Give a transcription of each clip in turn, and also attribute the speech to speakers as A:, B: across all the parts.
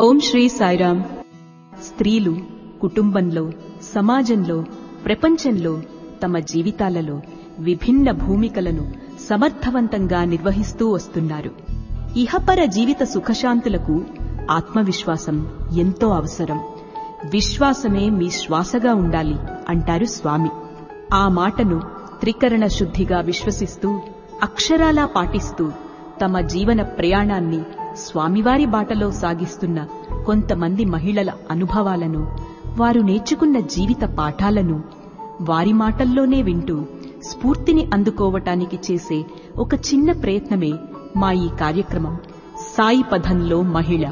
A: ఓం శ్రీ సాయిరామ్ స్త్రీలు కుటుంబంలో సమాజంలో ప్రపంచంలో తమ జీవితాలలో విభిన్న భూమికలను సమర్థవంతంగా నిర్వహిస్తూ వస్తున్నారు ఇహపర జీవిత సుఖశాంతులకు ఆత్మవిశ్వాసం ఎంతో అవసరం విశ్వాసమే మీ శ్వాసగా ఉండాలి అంటారు స్వామి ఆ మాటను త్రికరణ శుద్ధిగా విశ్వసిస్తూ అక్షరాలా పాటిస్తూ తమ జీవన ప్రయాణాన్ని స్వామివారి బాటలో సాగిస్తున్న కొంతమంది మహిళల అనుభవాలను వారు నేర్చుకున్న జీవిత పాఠాలను వారి మాటల్లోనే వింటూ స్ఫూర్తిని అందుకోవటానికి చేసే ఒక చిన్న ప్రయత్నమే మా ఈ కార్యక్రమం సాయి పథంలో మహిళ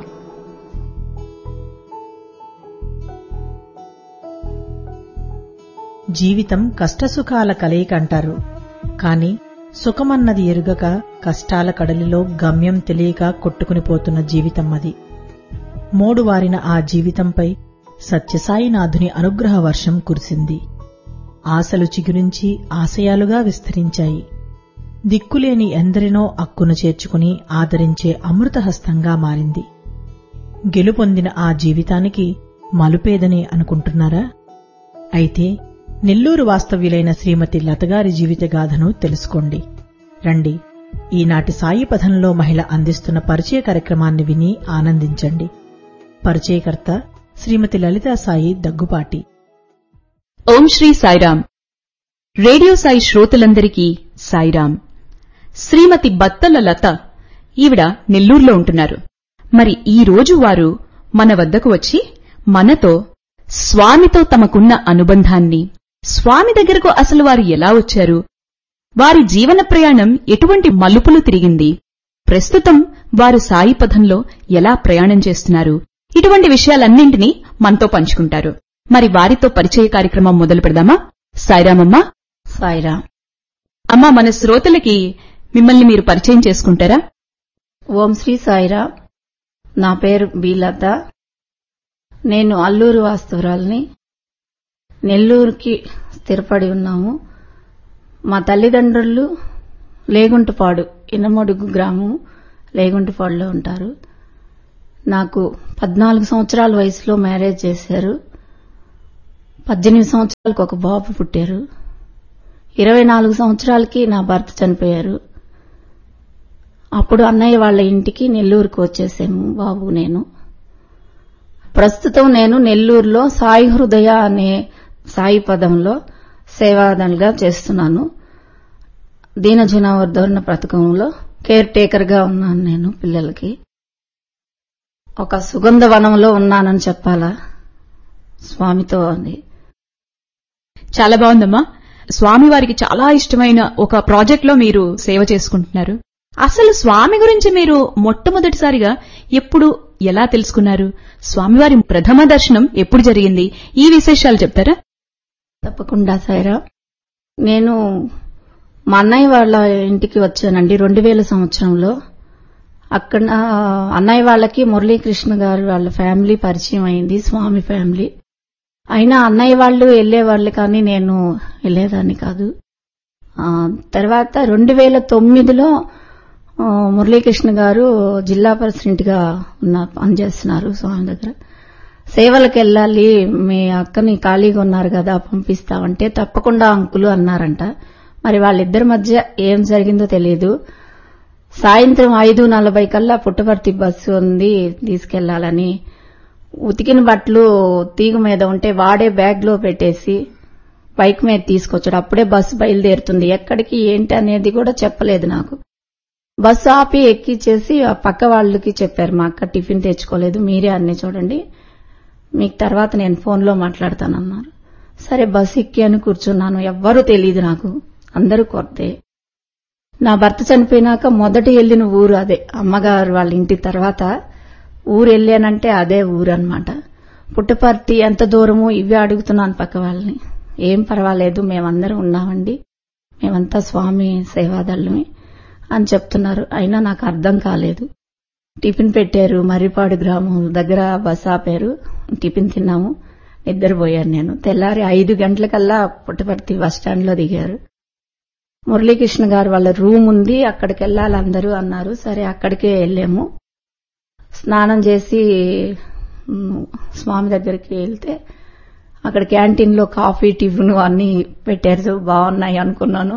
B: జీవితం కష్టసుఖాల కలయిక అంటారు కాని సుఖమన్నది ఎరుగక కష్టాల కడలిలో గమ్యం తెలియక కొట్టుకునిపోతున్న జీవితం అది మోడువారిన ఆ జీవితంపై సత్యసాయినాథుని అనుగ్రహ వర్షం కురిసింది ఆశలు చిగురించి ఆశయాలుగా విస్తరించాయి దిక్కులేని ఎందరినో అక్కును చేర్చుకుని ఆదరించే అమృతహస్తంగా మారింది గెలుపొందిన ఆ జీవితానికి మలుపేదని అనుకుంటున్నారా అయితే నెల్లూరు వాస్తవ్యులైన శ్రీమతి లతగారి జీవితగాథను తెలుసుకోండి రండి ఈనాటి సాయి పథంలో మహిళ అందిస్తున్న పరిచయ కార్యక్రమాన్ని విని ఆనందించండి పరిచయకర్త శ్రీమతి లలితా సాయి దగ్గుపాటి
A: ఓం శ్రీ సాయిరామ్ రేడియో సాయి శ్రోతలందరికీ సాయిరామ్ శ్రీమతి బత్తల లత ఈవిడ నెల్లూరులో ఉంటున్నారు మరి ఈ రోజు వారు మన వద్దకు వచ్చి మనతో స్వామితో తమకున్న అనుబంధాన్ని స్వామి దగ్గరకు అసలు వారు ఎలా వచ్చారు వారి జీవన ప్రయాణం ఎటువంటి మలుపులు తిరిగింది ప్రస్తుతం వారు సాయి పథంలో ఎలా ప్రయాణం చేస్తున్నారు ఇటువంటి విషయాలన్నింటినీ మనతో పంచుకుంటారు మరి వారితో పరిచయ కార్యక్రమం మొదలు పెడదామా సాయిరామమ్మా
C: సాయిరామ్
A: అమ్మా మన శ్రోతలకి మిమ్మల్ని మీరు పరిచయం చేసుకుంటారా
C: ఓం శ్రీ సాయిరామ్ నా పేరు బీలత నేను అల్లూరు వాస్తవురాల్ని నెల్లూరుకి స్థిరపడి ఉన్నాము మా తల్లిదండ్రులు లేగుంటపాడు ఇనమడుగు గ్రామం లేగుంటపాడులో ఉంటారు నాకు పద్నాలుగు సంవత్సరాల వయసులో మ్యారేజ్ చేశారు పద్దెనిమిది సంవత్సరాలకు ఒక బాబు పుట్టారు ఇరవై నాలుగు సంవత్సరాలకి నా భర్త చనిపోయారు అప్పుడు అన్నయ్య వాళ్ళ ఇంటికి నెల్లూరుకు వచ్చేసాము బాబు నేను ప్రస్తుతం నేను నెల్లూరులో సాయి హృదయ అనే సాయి పదంలో సేవాదనగా చేస్తున్నాను దీనజనావర్ధన పథకంలో కేర్ టేకర్ గా ఉన్నాను నేను పిల్లలకి ఒక సుగంధ వనంలో ఉన్నానని చెప్పాలా స్వామితో అని
A: చాలా బాగుందమ్మా స్వామి వారికి చాలా ఇష్టమైన ఒక ప్రాజెక్ట్ లో మీరు సేవ చేసుకుంటున్నారు అసలు స్వామి గురించి మీరు మొట్టమొదటిసారిగా ఎప్పుడు ఎలా తెలుసుకున్నారు స్వామివారి ప్రథమ దర్శనం ఎప్పుడు జరిగింది ఈ విశేషాలు చెప్తారా
C: తప్పకుండా సైరా నేను మా అన్నయ్య వాళ్ళ ఇంటికి వచ్చానండి రెండు వేల సంవత్సరంలో అక్కడ అన్నయ్య వాళ్ళకి మురళీకృష్ణ గారు వాళ్ళ ఫ్యామిలీ పరిచయం అయింది స్వామి ఫ్యామిలీ అయినా అన్నయ్య వాళ్ళు వెళ్లేవాళ్ళు కానీ నేను వెళ్లేదాన్ని కాదు తర్వాత రెండు వేల తొమ్మిదిలో మురళీకృష్ణ గారు జిల్లా ప్రెసిడెంట్ గా ఉన్న పనిచేస్తున్నారు స్వామి దగ్గర సేవలకు వెళ్ళాలి మీ అక్కని ఖాళీగా ఉన్నారు కదా పంపిస్తామంటే తప్పకుండా అంకులు అన్నారంట మరి వాళ్ళిద్దరి మధ్య ఏం జరిగిందో తెలియదు సాయంత్రం ఐదు నలభై కల్లా పుట్టపర్తి బస్సు ఉంది తీసుకెళ్లాలని ఉతికిన బట్టలు తీగ మీద ఉంటే వాడే బ్యాగ్ లో పెట్టేసి బైక్ మీద తీసుకొచ్చాడు అప్పుడే బస్సు బయలుదేరుతుంది ఎక్కడికి ఏంటి అనేది కూడా చెప్పలేదు నాకు బస్సు ఆపి ఎక్కిచ్చేసి ఆ పక్క వాళ్ళకి చెప్పారు మా అక్క టిఫిన్ తెచ్చుకోలేదు మీరే అన్ని చూడండి మీకు తర్వాత నేను ఫోన్లో మాట్లాడతానన్నారు సరే బస్సు ఎక్కి అని కూర్చున్నాను ఎవ్వరూ తెలియదు నాకు అందరూ కొత్తే నా భర్త చనిపోయినాక మొదటి వెళ్లిన ఊరు అదే అమ్మగారు వాళ్ళ ఇంటి తర్వాత ఊరు వెళ్ళానంటే అదే ఊరు అనమాట పుట్టపర్తి ఎంత దూరము ఇవి అడుగుతున్నాను పక్క వాళ్ళని ఏం పర్వాలేదు మేమందరం ఉన్నామండి మేమంతా స్వామి సేవాదళ్ళమే అని చెప్తున్నారు అయినా నాకు అర్థం కాలేదు టిఫిన్ పెట్టారు మర్రిపాడు గ్రామం దగ్గర బస్ ఆపారు టిఫిన్ తిన్నాము నిద్రపోయాను నేను తెల్లారి ఐదు గంటలకల్లా పుట్టపర్తి బస్టాండ్ లో దిగారు మురళీకృష్ణ గారు వాళ్ళ రూమ్ ఉంది అక్కడికి వెళ్ళాలి అందరూ అన్నారు సరే అక్కడికే వెళ్ళాము స్నానం చేసి మ్, స్వామి దగ్గరికి వెళ్తే అక్కడ క్యాంటీన్లో కాఫీ టిఫిన్ అన్ని పెట్టారు బాగున్నాయి అనుకున్నాను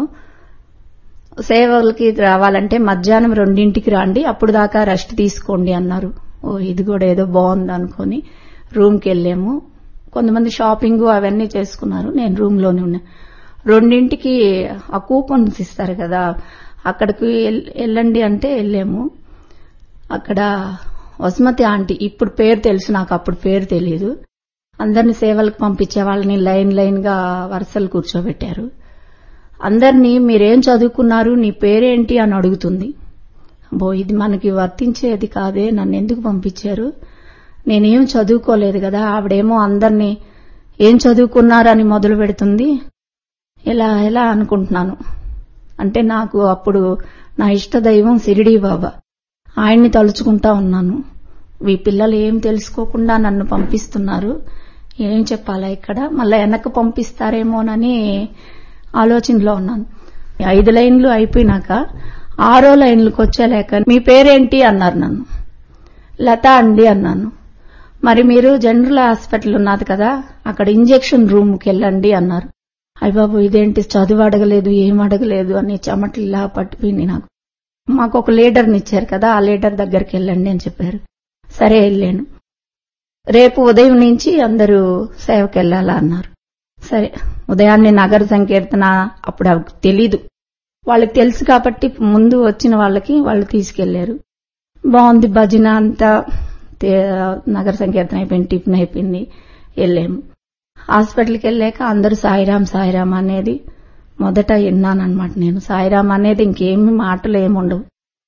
C: సేవలకి రావాలంటే మధ్యాహ్నం రెండింటికి రండి అప్పుడు దాకా రెస్ట్ తీసుకోండి అన్నారు ఓ ఇది కూడా ఏదో బాగుంది అనుకొని రూమ్కి వెళ్ళాము కొంతమంది షాపింగ్ అవన్నీ చేసుకున్నారు నేను రూమ్ లోనే ఉన్నా రెండింటికి ఆ కూపన్స్ ఇస్తారు కదా అక్కడికి వెల్- వెళ్ళండి అంటే వెళ్ళాము అక్కడ వసుమతి ఆంటీ ఇప్పుడు పేరు తెలుసు నాకు అప్పుడు పేరు తెలియదు అందరిని సేవలకు పంపించే వాళ్ళని లైన్ లైన్ గా వరుసలు కూర్చోబెట్టారు అందరినీ మీరేం చదువుకున్నారు నీ పేరేంటి అని అడుగుతుంది బో ఇది మనకి వర్తించేది కాదే నన్ను ఎందుకు పంపించారు నేనేం చదువుకోలేదు కదా ఆవిడేమో అందరినీ ఏం చదువుకున్నారని మొదలు పెడుతుంది ఎలా ఎలా అనుకుంటున్నాను అంటే నాకు అప్పుడు నా ఇష్ట దైవం సిరిడి బాబా ఆయన్ని తలుచుకుంటా ఉన్నాను ఈ పిల్లలు ఏం తెలుసుకోకుండా నన్ను పంపిస్తున్నారు ఏం చెప్పాలా ఇక్కడ మళ్ళా వెనక్కి పంపిస్తారేమోనని ఆలోచనలో ఉన్నాను ఐదు లైన్లు అయిపోయినాక ఆరో లైన్లకు వచ్చేలేక మీ పేరేంటి అన్నారు నన్ను లత అండి అన్నాను మరి మీరు జనరల్ హాస్పిటల్ ఉన్నది కదా అక్కడ ఇంజెక్షన్ రూమ్కి వెళ్ళండి అన్నారు అయ్య బాబు ఇదేంటి చదువు అడగలేదు ఏం అడగలేదు అని చెమటలు ఇలా పట్టిపోయింది నాకు మాకు ఒక లీడర్ని ఇచ్చారు కదా ఆ లీడర్ దగ్గరికి వెళ్ళండి అని చెప్పారు సరే వెళ్ళాను రేపు ఉదయం నుంచి అందరూ సేవకి వెళ్ళాలా అన్నారు సరే ఉదయాన్నే నగర సంకీర్తన అప్పుడు అవి తెలీదు వాళ్ళకి తెలుసు కాబట్టి ముందు వచ్చిన వాళ్ళకి వాళ్ళు తీసుకెళ్లారు బాగుంది భజన అంతా తే- నగర సంకీర్తన అయిపోయింది టిఫిన్ అయిపోయింది వెళ్ళాము హాస్పిటల్కి వెళ్ళాక అందరూ సాయిరాం సాయిరాం అనేది మొదట విన్నానమాట నేను సాయిరాం అనేది ఇంకేమి మాటలు ఏముండవు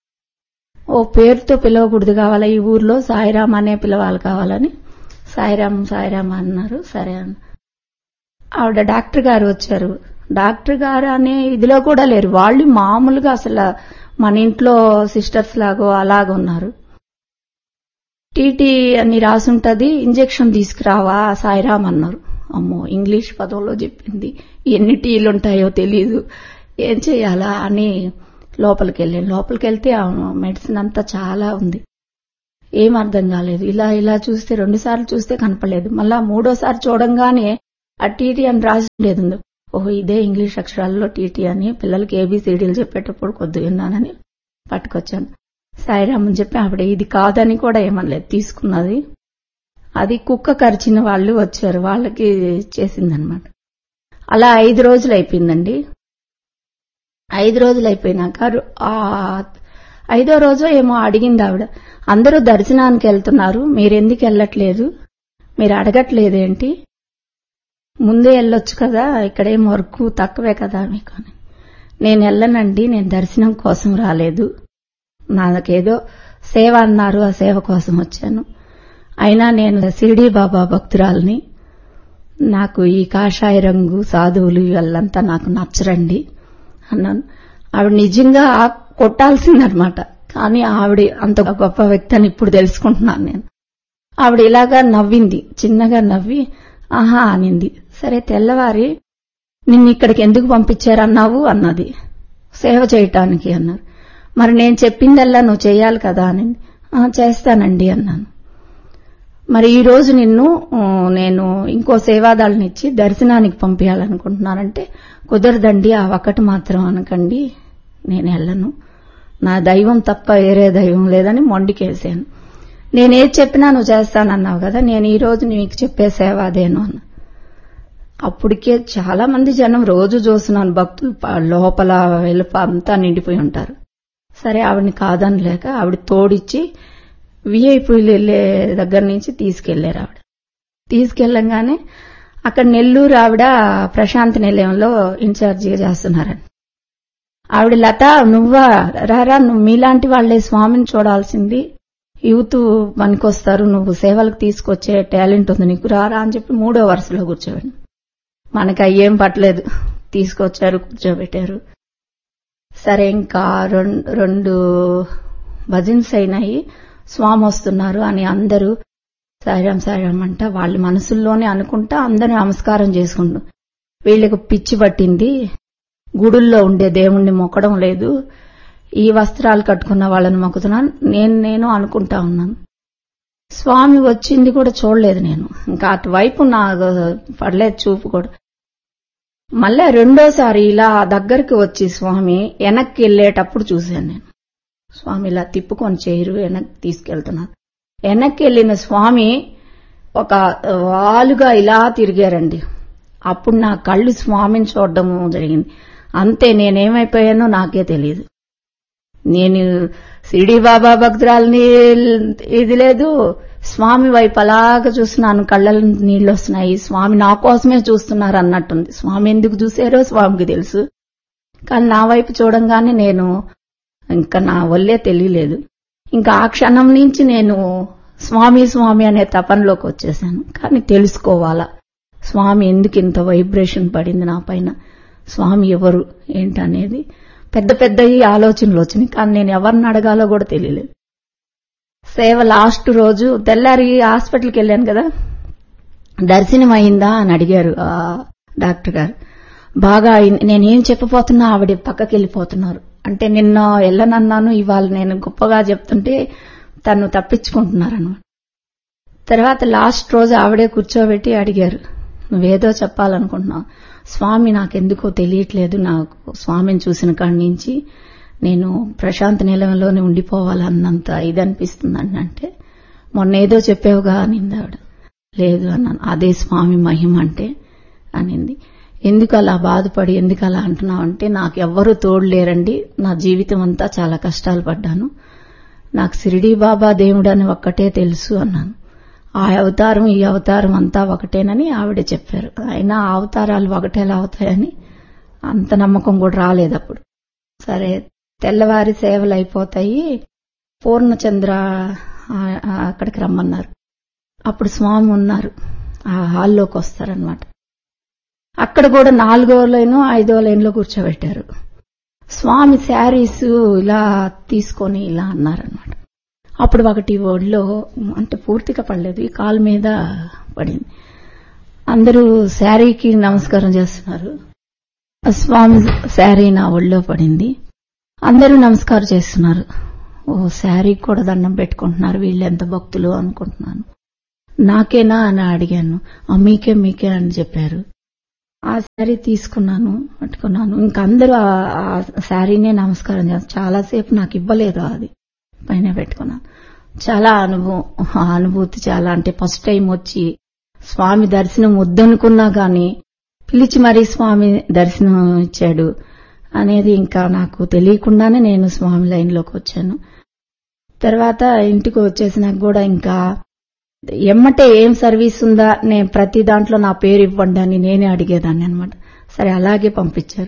C: ఓ పేరుతో పిలవకూడదు కావాలా ఈ ఊర్లో సాయిరాం అనే పిలవాలి కావాలని సాయిరాం సాయిరాం అన్నారు సరే అన్న ఆవిడ డాక్టర్ గారు వచ్చారు డాక్టర్ గారు అనే ఇదిలో కూడా లేరు వాళ్ళు మామూలుగా అసలు మన ఇంట్లో సిస్టర్స్ లాగో అలాగ ఉన్నారు టీటీ అని రాసుంటది ఇంజెక్షన్ తీసుకురావా సాయిరామ్ అన్నారు అమ్మో ఇంగ్లీష్ పదంలో చెప్పింది ఎన్ని టీలు ఉంటాయో తెలీదు ఏం చేయాలా అని లోపలికి వెళ్ళాను లోపలికి వెళ్తే ఆ మెడిసిన్ అంతా చాలా ఉంది ఏం అర్థం కాలేదు ఇలా ఇలా చూస్తే రెండు సార్లు చూస్తే కనపడలేదు మళ్ళా మూడోసారి చూడంగానే ఆ టీటీ అని రాసి ఉండేది ఓహో ఇదే ఇంగ్లీష్ అక్షరాల్లో టీటీ అని పిల్లలకి ఏబీసీడీలు చెప్పేటప్పుడు కొద్ది విన్నానని పట్టుకొచ్చాను సాయిరామ్ అని చెప్పి ఆవిడ ఇది కాదని కూడా ఏమనలేదు తీసుకున్నది అది కుక్క కరిచిన వాళ్ళు వచ్చారు వాళ్ళకి చేసిందనమాట అలా ఐదు రోజులు అయిపోయిందండి ఐదు రోజులు అయిపోయినాక రు- ఆ ఐదో రోజు ఏమో అడిగింది ఆవిడ అందరూ దర్శనానికి వెళ్తున్నారు మీరెందుకు వెళ్ళట్లేదు మీరు అడగట్లేదేంటి ముందే వెళ్ళొచ్చు కదా ఇక్కడేం వర్క్ తక్కువే కదా మీకు అని నేను వెళ్ళనండి నేను దర్శనం కోసం రాలేదు నాకేదో సేవ అన్నారు ఆ సేవ కోసం వచ్చాను అయినా నేను షిరిడీ బాబా భక్తురాల్ని నాకు ఈ కాషాయ రంగు సాధువులు వీళ్ళంతా నాకు నచ్చరండి అన్నాను ఆవిడ నిజంగా కొట్టాల్సిందనమాట కానీ ఆవిడ అంత గొప్ప వ్యక్తి అని ఇప్పుడు తెలుసుకుంటున్నాను నేను ఆవిడ ఇలాగా నవ్వింది చిన్నగా నవ్వి ఆహా అనింది సరే తెల్లవారి నిన్ను ఇక్కడికి ఎందుకు పంపించారన్నావు అన్నది సేవ చేయటానికి అన్నారు మరి నేను చెప్పిందల్లా నువ్వు చేయాలి కదా అని "ఆ, చేస్తానండి అన్నాను మరి ఈ రోజు నిన్ను ఆ, నేను ఇంకో సేవాదాలను ఇచ్చి దర్శనానికి పంపించాలనుకుంటున్నానంటే కుదరదండి ఆ ఒక్కటి మాత్రం అనకండి నేను వెళ్ళను నా దైవం తప్ప వేరే దైవం లేదని మొండికేసాను నేనేది చెప్పినా నువ్వు చేస్తానన్నావు కదా నేను ఈ రోజు నీకు చెప్పే సేవ అదేను అన్న అప్పటికే చాలా మంది జనం రోజు చూస్తున్నాను భక్తులు ప- లోపల వెలుప అంతా నిండిపోయి ఉంటారు సరే ఆవిడని కాదనలేక ఆవిడ తోడిచ్చి విఐపీలు వెళ్లే దగ్గర నుంచి తీసుకెళ్లారు ఆవిడ తీసుకెళ్ళంగానే అక్కడ నెల్లూరు ఆవిడ ప్రశాంత్ నిలయంలో ఇన్ఛార్జిగా చేస్తున్నారని ఆవిడ లత నువ్వా రారా నువ్వు మీలాంటి వాళ్లే స్వామిని చూడాల్సింది యూత్ పనికొస్తారు నువ్వు సేవలకు తీసుకొచ్చే టాలెంట్ ఉంది నీకు రారా అని చెప్పి మూడో వరుసలో కూర్చోబెట్టి మనకి అయ్యేం పట్టలేదు తీసుకొచ్చారు కూర్చోబెట్టారు సరే ఇంకా రెండు రెండు భజన్స్ అయినాయి స్వామి వస్తున్నారు అని అందరూ సాయిరాం సాయిరాం అంట వాళ్ళ మనసుల్లోనే అనుకుంటా అందరూ నమస్కారం చేసుకుంటూ వీళ్ళకి పిచ్చి పట్టింది గుడుల్లో ఉండే దేవుణ్ణి మొక్కడం లేదు ఈ వస్త్రాలు కట్టుకున్న వాళ్ళని మొక్కుతున్నాను నేను నేను అనుకుంటా ఉన్నాను స్వామి వచ్చింది కూడా చూడలేదు నేను ఇంకా అటువైపు నాకు పడలేదు చూపు కూడా మళ్ళా రెండోసారి ఇలా దగ్గరికి వచ్చి స్వామి వెనక్కి వెళ్ళేటప్పుడు చూశాను నేను స్వామి ఇలా తిప్పుకొని చేయరు వెనక్కి తీసుకెళ్తున్నారు వెనక్కి వెళ్ళిన స్వామి ఒక వాలుగా ఇలా తిరిగారండి అప్పుడు నా కళ్ళు స్వామిని చూడడము జరిగింది అంతే నేనేమైపోయానో నాకే తెలియదు నేను సిడి బాబా భక్తురాలని ఇది లేదు స్వామి వైపు అలాగ చూస్తున్నాను కళ్ళ నీళ్ళు వస్తున్నాయి స్వామి నా కోసమే చూస్తున్నారు అన్నట్టుంది స్వామి ఎందుకు చూసారో స్వామికి తెలుసు కానీ నా వైపు చూడంగానే నేను ఇంకా నా వల్లే తెలియలేదు ఇంకా ఆ క్షణం నుంచి నేను స్వామి స్వామి అనే తపనలోకి వచ్చేసాను కానీ తెలుసుకోవాలా స్వామి ఎందుకు ఇంత వైబ్రేషన్ పడింది నా పైన స్వామి ఎవరు ఏంటనేది పెద్ద పెద్ద ఈ ఆలోచనలు వచ్చినాయి కానీ నేను ఎవరిని అడగాలో కూడా తెలియలేదు సేవ లాస్ట్ రోజు తెల్లారి హాస్పిటల్కి వెళ్ళాను కదా దర్శనం అయిందా అని అడిగారు ఆ డాక్టర్ గారు బాగా నేనేం చెప్పబోతున్నా ఆవిడ పక్కకి వెళ్ళిపోతున్నారు అంటే నిన్న వెళ్ళనన్నాను ఇవాళ నేను గొప్పగా చెప్తుంటే తను తప్పించుకుంటున్నారనమాట తర్వాత లాస్ట్ రోజు ఆవిడే కూర్చోబెట్టి అడిగారు నువ్వేదో చెప్పాలనుకుంటున్నావు స్వామి నాకెందుకో తెలియట్లేదు నాకు స్వామిని చూసిన కాడి నుంచి నేను ప్రశాంత నిలయంలోనే ఉండిపోవాలన్నంత ఇది అనిపిస్తుంది అంటే మొన్న ఏదో చెప్పావుగా అనింది ఆవిడ లేదు అన్నాను అదే స్వామి మహిమ అంటే అనింది ఎందుకు అలా బాధపడి ఎందుకు అలా అంటున్నావు అంటే నాకు ఎవ్వరూ తోడు లేరండి నా జీవితం అంతా చాలా కష్టాలు పడ్డాను నాకు సిరిడి బాబా దేవుడు అని ఒక్కటే తెలుసు అన్నాను ఆ అవతారం ఈ అవతారం అంతా ఒకటేనని ఆవిడ చెప్పారు అయినా ఆ అవతారాలు ఒకటేలా అవుతాయని అంత నమ్మకం కూడా రాలేదు అప్పుడు సరే తెల్లవారి సేవలు అయిపోతాయి పూర్ణచంద్ర అక్కడికి రమ్మన్నారు అప్పుడు స్వామి ఉన్నారు ఆ హాల్లోకి వస్తారనమాట అక్కడ కూడా నాలుగో లైన్ ఐదో లైన్లో కూర్చోబెట్టారు స్వామి శారీస్ ఇలా తీసుకొని ఇలా అన్నారనమాట అప్పుడు ఒకటి ఒళ్ళో అంటే పూర్తిగా పడలేదు ఈ కాలు మీద పడింది అందరూ శారీకి నమస్కారం చేస్తున్నారు స్వామి శారీ నా ఒళ్ళో పడింది అందరూ నమస్కారం చేస్తున్నారు ఓ శారీ కూడా దండం పెట్టుకుంటున్నారు వీళ్ళు ఎంత భక్తులు అనుకుంటున్నాను నాకేనా అని అడిగాను మీకే మీకే అని చెప్పారు ఆ శారీ తీసుకున్నాను పట్టుకున్నాను ఇంక అందరూ ఆ శారీనే నమస్కారం చేస్తారు చాలాసేపు నాకు ఇవ్వలేదు అది పైన పెట్టుకున్నాను చాలా అనుభవం అనుభూతి చాలా అంటే ఫస్ట్ టైం వచ్చి స్వామి దర్శనం వద్దనుకున్నా గాని పిలిచి మరీ స్వామి దర్శనం ఇచ్చాడు అనేది ఇంకా నాకు తెలియకుండానే నేను స్వామి లైన్లోకి వచ్చాను తర్వాత ఇంటికి వచ్చేసినాక కూడా ఇంకా ఎమ్మటే ఏం సర్వీస్ ఉందా నేను ప్రతి దాంట్లో నా పేరు ఇవ్వండి అని నేనే అడిగేదాన్ని అనమాట సరే అలాగే పంపించారు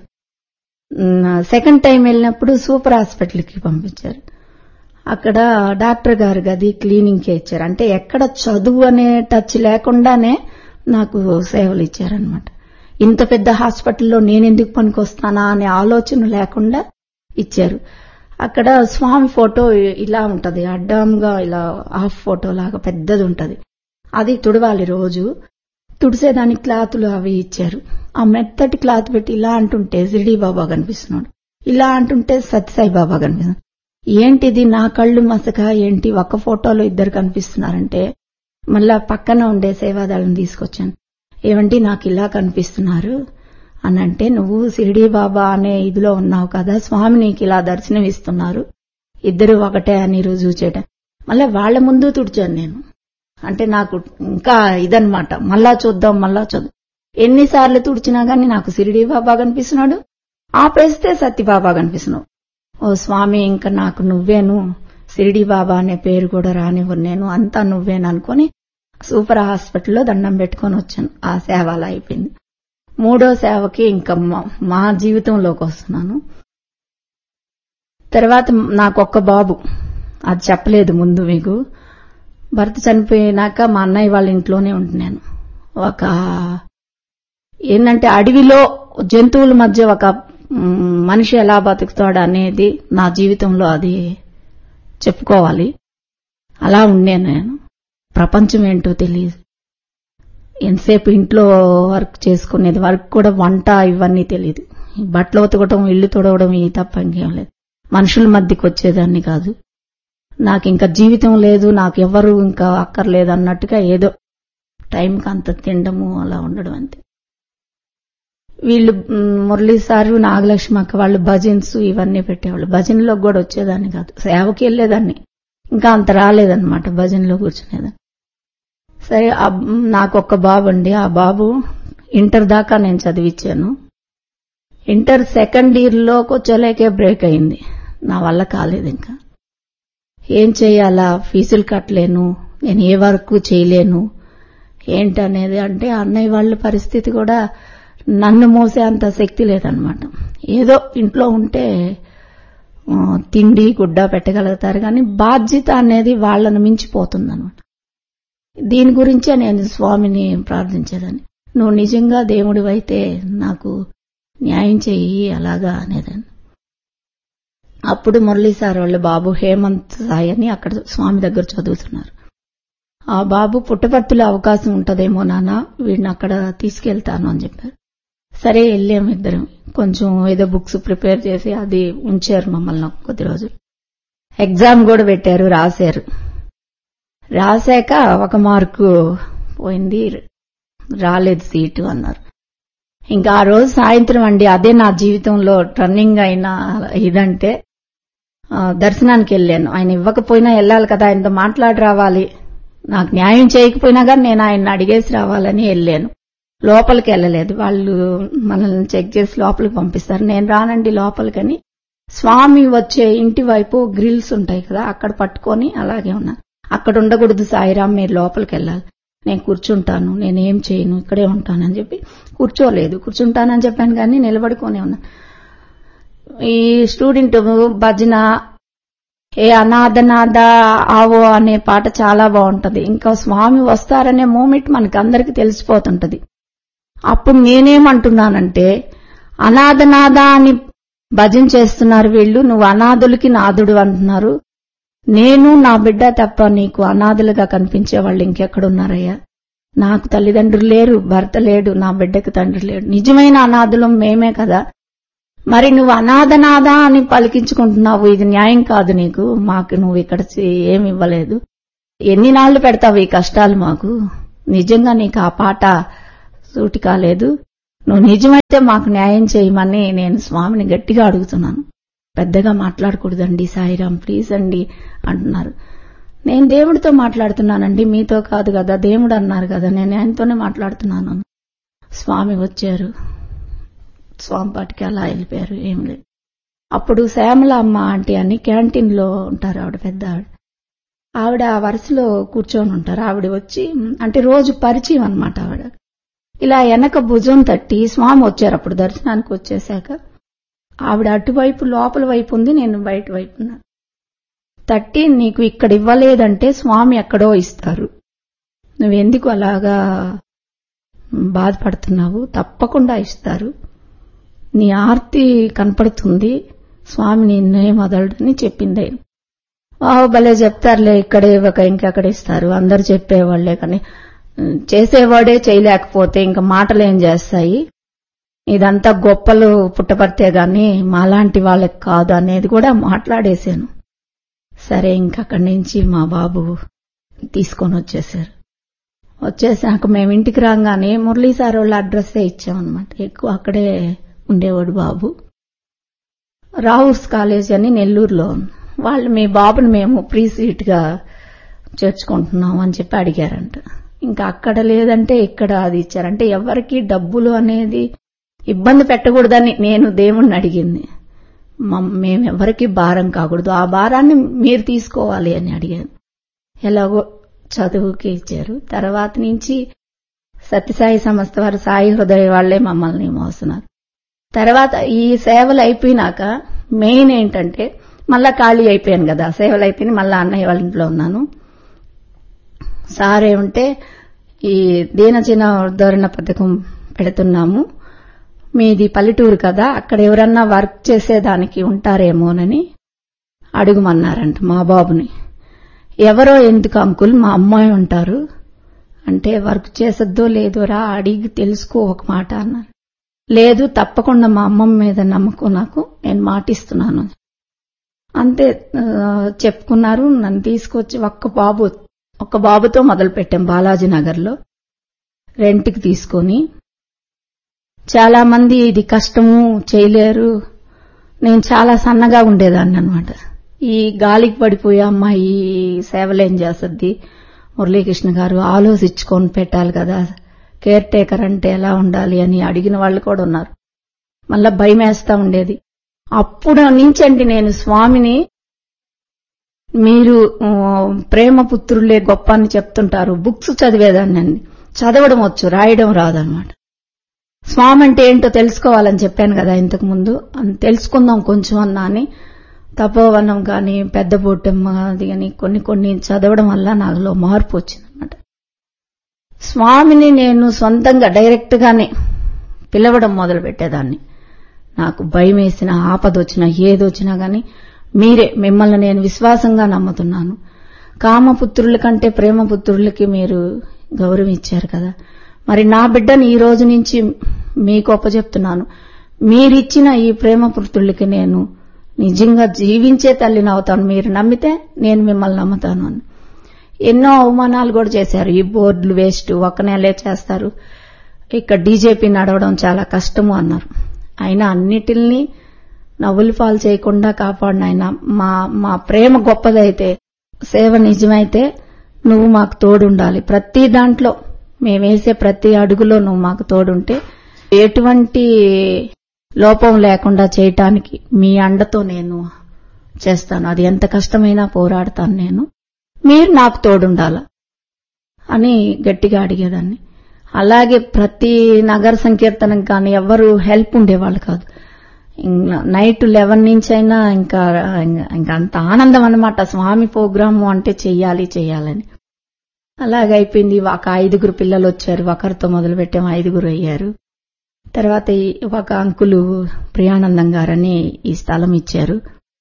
C: సెకండ్ టైం వెళ్ళినప్పుడు సూపర్ హాస్పిటల్కి పంపించారు అక్కడ డాక్టర్ గారు గది క్లీనింగ్కి ఇచ్చారు అంటే ఎక్కడ చదువు అనే టచ్ లేకుండానే నాకు సేవలు ఇచ్చారనమాట ఇంత పెద్ద హాస్పిటల్లో నేనెందుకు పనికొస్తానా అనే ఆలోచన లేకుండా ఇచ్చారు అక్కడ స్వామి ఫోటో ఇలా ఉంటది అడ్డంగా ఇలా హాఫ్ ఫోటో లాగా పెద్దది ఉంటది అది తుడవాలి రోజు తుడిసేదానికి క్లాతులు అవి ఇచ్చారు ఆ మెత్తటి క్లాత్ పెట్టి ఇలా అంటుంటే సిరిడి బాబా కనిపిస్తున్నాడు ఇలా అంటుంటే సత్యసాయి బాబా కనిపిస్తున్నాడు ఏంటిది నా కళ్ళు మసక ఏంటి ఒక్క ఫోటోలో ఇద్దరు కనిపిస్తున్నారంటే మళ్ళా పక్కన ఉండే సేవాదాలను తీసుకొచ్చాను ఏమంటే నాకు ఇలా కనిపిస్తున్నారు అని అంటే నువ్వు సిరిడి బాబా అనే ఇదిలో ఉన్నావు కదా స్వామి నీకు ఇలా దర్శనం ఇస్తున్నారు ఇద్దరు ఒకటే అని రుజువు చేయటం మళ్ళీ వాళ్ల ముందు తుడిచాను నేను అంటే నాకు ఇంకా ఇదనమాట మళ్ళా చూద్దాం మళ్ళా చూద్దాం ఎన్నిసార్లు తుడిచినా గానీ నాకు సిరిడి బాబా కనిపిస్తున్నాడు ఆపేస్తే సత్యబాబా కనిపిస్తున్నావు ఓ స్వామి ఇంకా నాకు నువ్వేను సిరిడి బాబా అనే పేరు కూడా రానివ్వరు నేను అంతా నువ్వేను అనుకుని సూపర్ హాస్పిటల్లో దండం పెట్టుకొని వచ్చాను ఆ సేవ అలా అయిపోయింది మూడో సేవకి ఇంకా మా జీవితంలోకి వస్తున్నాను తర్వాత నాకు ఒక్క బాబు అది చెప్పలేదు ముందు మీకు భర్త చనిపోయినాక మా అన్నయ్య వాళ్ళ ఇంట్లోనే ఉంటున్నాను ఒక ఏంటంటే అడవిలో జంతువుల మధ్య ఒక మనిషి ఎలా బతుకుతాడు అనేది నా జీవితంలో అది చెప్పుకోవాలి అలా ఉండే నేను ప్రపంచం ఏంటో తెలియదు ఎంతసేపు ఇంట్లో వర్క్ చేసుకునేది వర్క్ కూడా వంట ఇవన్నీ తెలియదు బట్టలు ఉతకడం ఇల్లు తుడవడం ఈ తప్ప ఇంకేం లేదు మనుషుల మధ్యకి వచ్చేదాన్ని కాదు నాకు ఇంకా జీవితం లేదు నాకు ఎవరు ఇంకా అక్కర్లేదు అన్నట్టుగా ఏదో టైంకి అంత తినడము అలా ఉండడం అంతే వీళ్ళు మ్, మురళీ సారు నాగలక్ష్మి అక్క వాళ్ళు భజన్స్ ఇవన్నీ పెట్టేవాళ్ళు భజనలోకి కూడా వచ్చేదాన్ని కాదు సేవకి వెళ్ళేదాన్ని ఇంకా అంత రాలేదన్నమాట భజనలో కూర్చునేదాన్ని సరే ఆ- నాకు ఒక్క బాబు అండి ఆ బాబు ఇంటర్ దాకా నేను చదివించాను ఇంటర్ సెకండ్ ఇయర్ లోకి వచ్చేలేకే బ్రేక్ అయింది నా వల్ల కాలేదు ఇంకా ఏం చేయాలా ఫీజులు కట్టలేను నేను ఏ వర్క్ చేయలేను ఏంటనేది అంటే అన్నయ్య వాళ్ళ పరిస్థితి కూడా నన్ను మోసే అంత శక్తి లేదనమాట ఏదో ఇంట్లో ఉంటే ఆ, తిండి గుడ్డ పెట్టగలుగుతారు కానీ బాధ్యత అనేది వాళ్ళను మించిపోతుంది అనమాట దీని గురించే నేను స్వామిని ప్రార్థించేదాన్ని నువ్వు నిజంగా దేవుడివైతే నాకు న్యాయం చెయ్యి అలాగా అనేదాన్ని అప్పుడు మురళీ సార్ వాళ్ళ బాబు హేమంత్ సాయి అని అక్కడ స్వామి దగ్గర చదువుతున్నారు ఆ బాబు పుట్టపర్తిలో అవకాశం ఉంటదేమో నాన్న వీడిని అక్కడ తీసుకెళ్తాను అని చెప్పారు సరే వెళ్ళాము ఇద్దరం కొంచెం ఏదో బుక్స్ ప్రిపేర్ చేసి అది ఉంచారు మమ్మల్ని కొద్ది రోజులు ఎగ్జామ్ కూడా పెట్టారు రాశారు రాశాక ఒక మార్కు పోయింది రాలేదు సీటు అన్నారు ఇంకా ఆ రోజు సాయంత్రం అండి అదే నా జీవితంలో టర్నింగ్ అయిన ఇదంటే ఆ, దర్శనానికి వెళ్ళాను ఆయన ఇవ్వకపోయినా వెళ్ళాలి కదా ఆయనతో మాట్లాడి రావాలి నాకు న్యాయం చేయకపోయినా కానీ నేను ఆయన అడిగేసి రావాలని వెళ్ళాను లోపలికి వెళ్ళలేదు వాళ్ళు మనల్ని చెక్ చేసి లోపలికి పంపిస్తారు నేను రానండి లోపలికని స్వామి వచ్చే ఇంటి వైపు గ్రిల్స్ ఉంటాయి కదా అక్కడ పట్టుకొని అలాగే ఉన్నాను అక్కడ ఉండకూడదు సాయిరామ్ మీరు లోపలికి వెళ్ళాలి నేను కూర్చుంటాను నేనేం చేయను ఇక్కడే ఉంటానని చెప్పి కూర్చోలేదు కూర్చుంటానని చెప్పాను కానీ నిలబడుకొని ఉన్నాను ఈ స్టూడెంట్ భజన ఏ అనాథనాథ ఆవో అనే పాట చాలా బాగుంటది ఇంకా స్వామి వస్తారనే మూమెంట్ మనకి అందరికి తెలిసిపోతుంటది అప్పుడు నేనేమంటున్నానంటే అనాథనాథ అని భజన చేస్తున్నారు వీళ్ళు నువ్వు అనాథులకి నాథుడు అంటున్నారు నేను నా బిడ్డ తప్ప నీకు అనాథులుగా కనిపించే వాళ్ళు ఇంకెక్కడున్నారయ్యా నాకు తల్లిదండ్రులు లేరు భర్త లేడు నా బిడ్డకి తండ్రి లేడు నిజమైన అనాథులం మేమే కదా మరి నువ్వు అనాథనాథ అని పలికించుకుంటున్నావు ఇది న్యాయం కాదు నీకు మాకు నువ్వు ఇక్కడ చే- ఏమి ఇవ్వలేదు ఎన్ని నాళ్లు పెడతావు ఈ కష్టాలు మాకు నిజంగా నీకు ఆ పాట సూటి కాలేదు నువ్వు నిజమైతే మాకు న్యాయం చేయమని నేను స్వామిని గట్టిగా అడుగుతున్నాను పెద్దగా మాట్లాడకూడదండి సాయిరాం ప్లీజ్ అండి అంటున్నారు నేను దేవుడితో మాట్లాడుతున్నానండి మీతో కాదు కదా దేవుడు అన్నారు కదా నేను ఆయనతోనే మాట్లాడుతున్నాను స్వామి వచ్చారు స్వామి పాటికి అలా వెళ్ళిపోయారు ఏం లేదు అప్పుడు శ్యామల అమ్మ ఆంటీ అని క్యాంటీన్ లో ఉంటారు ఆవిడ పెద్ద ఆవిడ ఆవిడ ఆ వరుసలో కూర్చొని ఉంటారు ఆవిడ వచ్చి అంటే రోజు పరిచయం అన్నమాట ఆవిడ ఇలా వెనక భుజం తట్టి స్వామి వచ్చారు అప్పుడు దర్శనానికి వచ్చేసాక ఆవిడ అటువైపు లోపల వైపు ఉంది నేను బయట వైపు ఉన్నా తట్టి నీకు ఇక్కడ ఇవ్వలేదంటే స్వామి ఎక్కడో ఇస్తారు నువ్వెందుకు అలాగా బాధపడుతున్నావు తప్పకుండా ఇస్తారు నీ ఆర్తి కనపడుతుంది స్వామి నిన్నే మొదలని చెప్పింది ఆయన వాహో భలే చెప్తారులే ఇక్కడే ఇవ్వక ఇంకెక్కడ ఇస్తారు అందరు చెప్పేవాళ్లే కానీ ఉమ్, చేసేవాడే చేయలేకపోతే ఇంకా మాటలు ఏం చేస్తాయి ఇదంతా గొప్పలు పుట్టపడితే గాని మాలాంటి వాళ్ళకి కాదు అనేది కూడా మాట్లాడేశాను సరే ఇంకక్కడి నుంచి మా బాబు తీసుకొని వచ్చేసారు వచ్చేసాక మేము ఇంటికి రాగానే మురళీ సార్ వాళ్ళ అడ్రస్సే ఇచ్చామన్నమాట ఎక్కువ అక్కడే ఉండేవాడు బాబు రావుర్స్ కాలేజ్ అని నెల్లూరులో ఉంది. వాళ్ళు మీ బాబుని మేము ప్రీ సీట్ గా చేర్చుకుంటున్నాం అని చెప్పి అడిగారంట ఇంకా అక్కడ లేదంటే ఇక్కడ అది ఇచ్చారంటే ఎవరికి డబ్బులు అనేది ఇబ్బంది పెట్టకూడదని నేను దేవుణ్ణి అడిగింది మమ్- మేమెవరికి భారం కాకూడదు ఆ భారాన్ని మీరు తీసుకోవాలి అని అడిగాను ఎలాగో చదువుకి ఇచ్చారు తర్వాత నుంచి సత్యసాయి సంస్థ వారు సాయి హృదయ వాళ్లే మమ్మల్ని మోస్తున్నారు తర్వాత ఈ సేవలు అయిపోయినాక మెయిన్ ఏంటంటే మళ్ళా ఖాళీ అయిపోయాను కదా సేవలు అయిపోయి మళ్ళా అన్నయ్య వాళ్ళ ఇంట్లో ఉన్నాను సార్ ఏమంటే ఈ దీనజన ఉద్ధరణ పథకం పెడుతున్నాము మీది పల్లెటూరు కదా అక్కడ ఎవరన్నా వర్క్ చేసేదానికి ఉంటారేమోనని అడుగుమన్నారంట మా బాబుని ఎవరో ఎందుకు అంకుల్ మా అమ్మాయి ఉంటారు అంటే వర్క్ చేసద్దో లేదో రా అడిగి తెలుసుకో ఒక మాట అన్నారు లేదు తప్పకుండా మా అమ్మమ్మ మీద నమ్మకం నాకు నేను మాటిస్తున్నాను అంతే ఆ, చెప్పుకున్నారు నన్ను తీసుకొచ్చి ఒక్క బాబు ఒక్క బాబుతో మొదలు పెట్టాం బాలాజీ నగర్లో రెంట్కి తీసుకొని చాలా మంది ఇది కష్టము చేయలేరు నేను చాలా సన్నగా ఉండేదాన్ని అనమాట ఈ గాలికి పడిపోయే అమ్మాయి సేవలేం చేస్తుంది మురళీకృష్ణ గారు ఆలోచించుకొని పెట్టాలి కదా కేర్ టేకర్ అంటే ఎలా ఉండాలి అని అడిగిన వాళ్ళు కూడా ఉన్నారు మళ్ళా భయం వేస్తా ఉండేది అప్పుడు నుంచండి నేను స్వామిని మీరు ఆ, ప్రేమ పుత్రులే గొప్ప అని చెప్తుంటారు బుక్స్ చదివేదాన్ని అండి చదవడం వచ్చు రాయడం రాదనమాట స్వామి అంటే ఏంటో తెలుసుకోవాలని చెప్పాను కదా ఇంతకు ముందు అన్- తెలుసుకుందాం కొంచెం అన్నా అని తపోవనం కానీ పెద్ద బొట్టెమ్మ అది కానీ కొన్ని కొన్ని చదవడం వల్ల నాలో మార్పు వచ్చిందన్నమాట స్వామిని నేను సొంతంగా డైరెక్ట్ గానే పిలవడం మొదలు పెట్టేదాన్ని నాకు భయం వేసిన ఆపద వచ్చినా ఏదొచ్చినా గాని మీరే మిమ్మల్ని నేను విశ్వాసంగా నమ్ముతున్నాను కామపుత్రుల కంటే ప్రేమపుత్రులకి మీరు గౌరవం ఇచ్చారు కదా మరి నా బిడ్డని ఈ రోజు నుంచి మీకు అప్పచెప్తున్నాను మీరిచ్చిన ఈ ప్రేమపుత్రులకి నేను నిజంగా జీవించే తల్లిని అవుతాను మీరు నమ్మితే నేను మిమ్మల్ని నమ్ముతాను అని ఎన్నో అవమానాలు కూడా చేశారు ఈ బోర్డులు వేస్ట్ ఒక్క నెలే చేస్తారు ఇక్కడ డీజేపీ నడవడం చాలా కష్టము అన్నారు అయినా అన్నిటిల్ని నవ్వులు పాలు చేయకుండా కాపాడిన ఆయన మా మా ప్రేమ గొప్పదైతే సేవ నిజమైతే నువ్వు మాకు తోడుండాలి ప్రతి దాంట్లో మేమేసే ప్రతి అడుగులో నువ్వు మాకు తోడుంటే ఎటువంటి లోపం లేకుండా చేయటానికి మీ అండతో నేను చేస్తాను అది ఎంత కష్టమైనా పోరాడతాను నేను మీరు నాకు తోడుండాల అని గట్టిగా అడిగేదాన్ని అలాగే ప్రతి నగర సంకీర్తనం కానీ ఎవరు హెల్ప్ ఉండేవాళ్ళు కాదు ఇంకా నైట్ లెవెన్ నుంచి అయినా ఇంకా ఇంకా అంత ఆనందం అనమాట స్వామి ప్రోగ్రాము అంటే చెయ్యాలి చెయ్యాలని అలాగే అయిపోయింది ఒక ఐదుగురు పిల్లలు వచ్చారు ఒకరితో మొదలు పెట్టాము ఐదుగురు అయ్యారు తర్వాత ఈ ఒక అంకులు ప్రియానందం గారని ఈ స్థలం ఇచ్చారు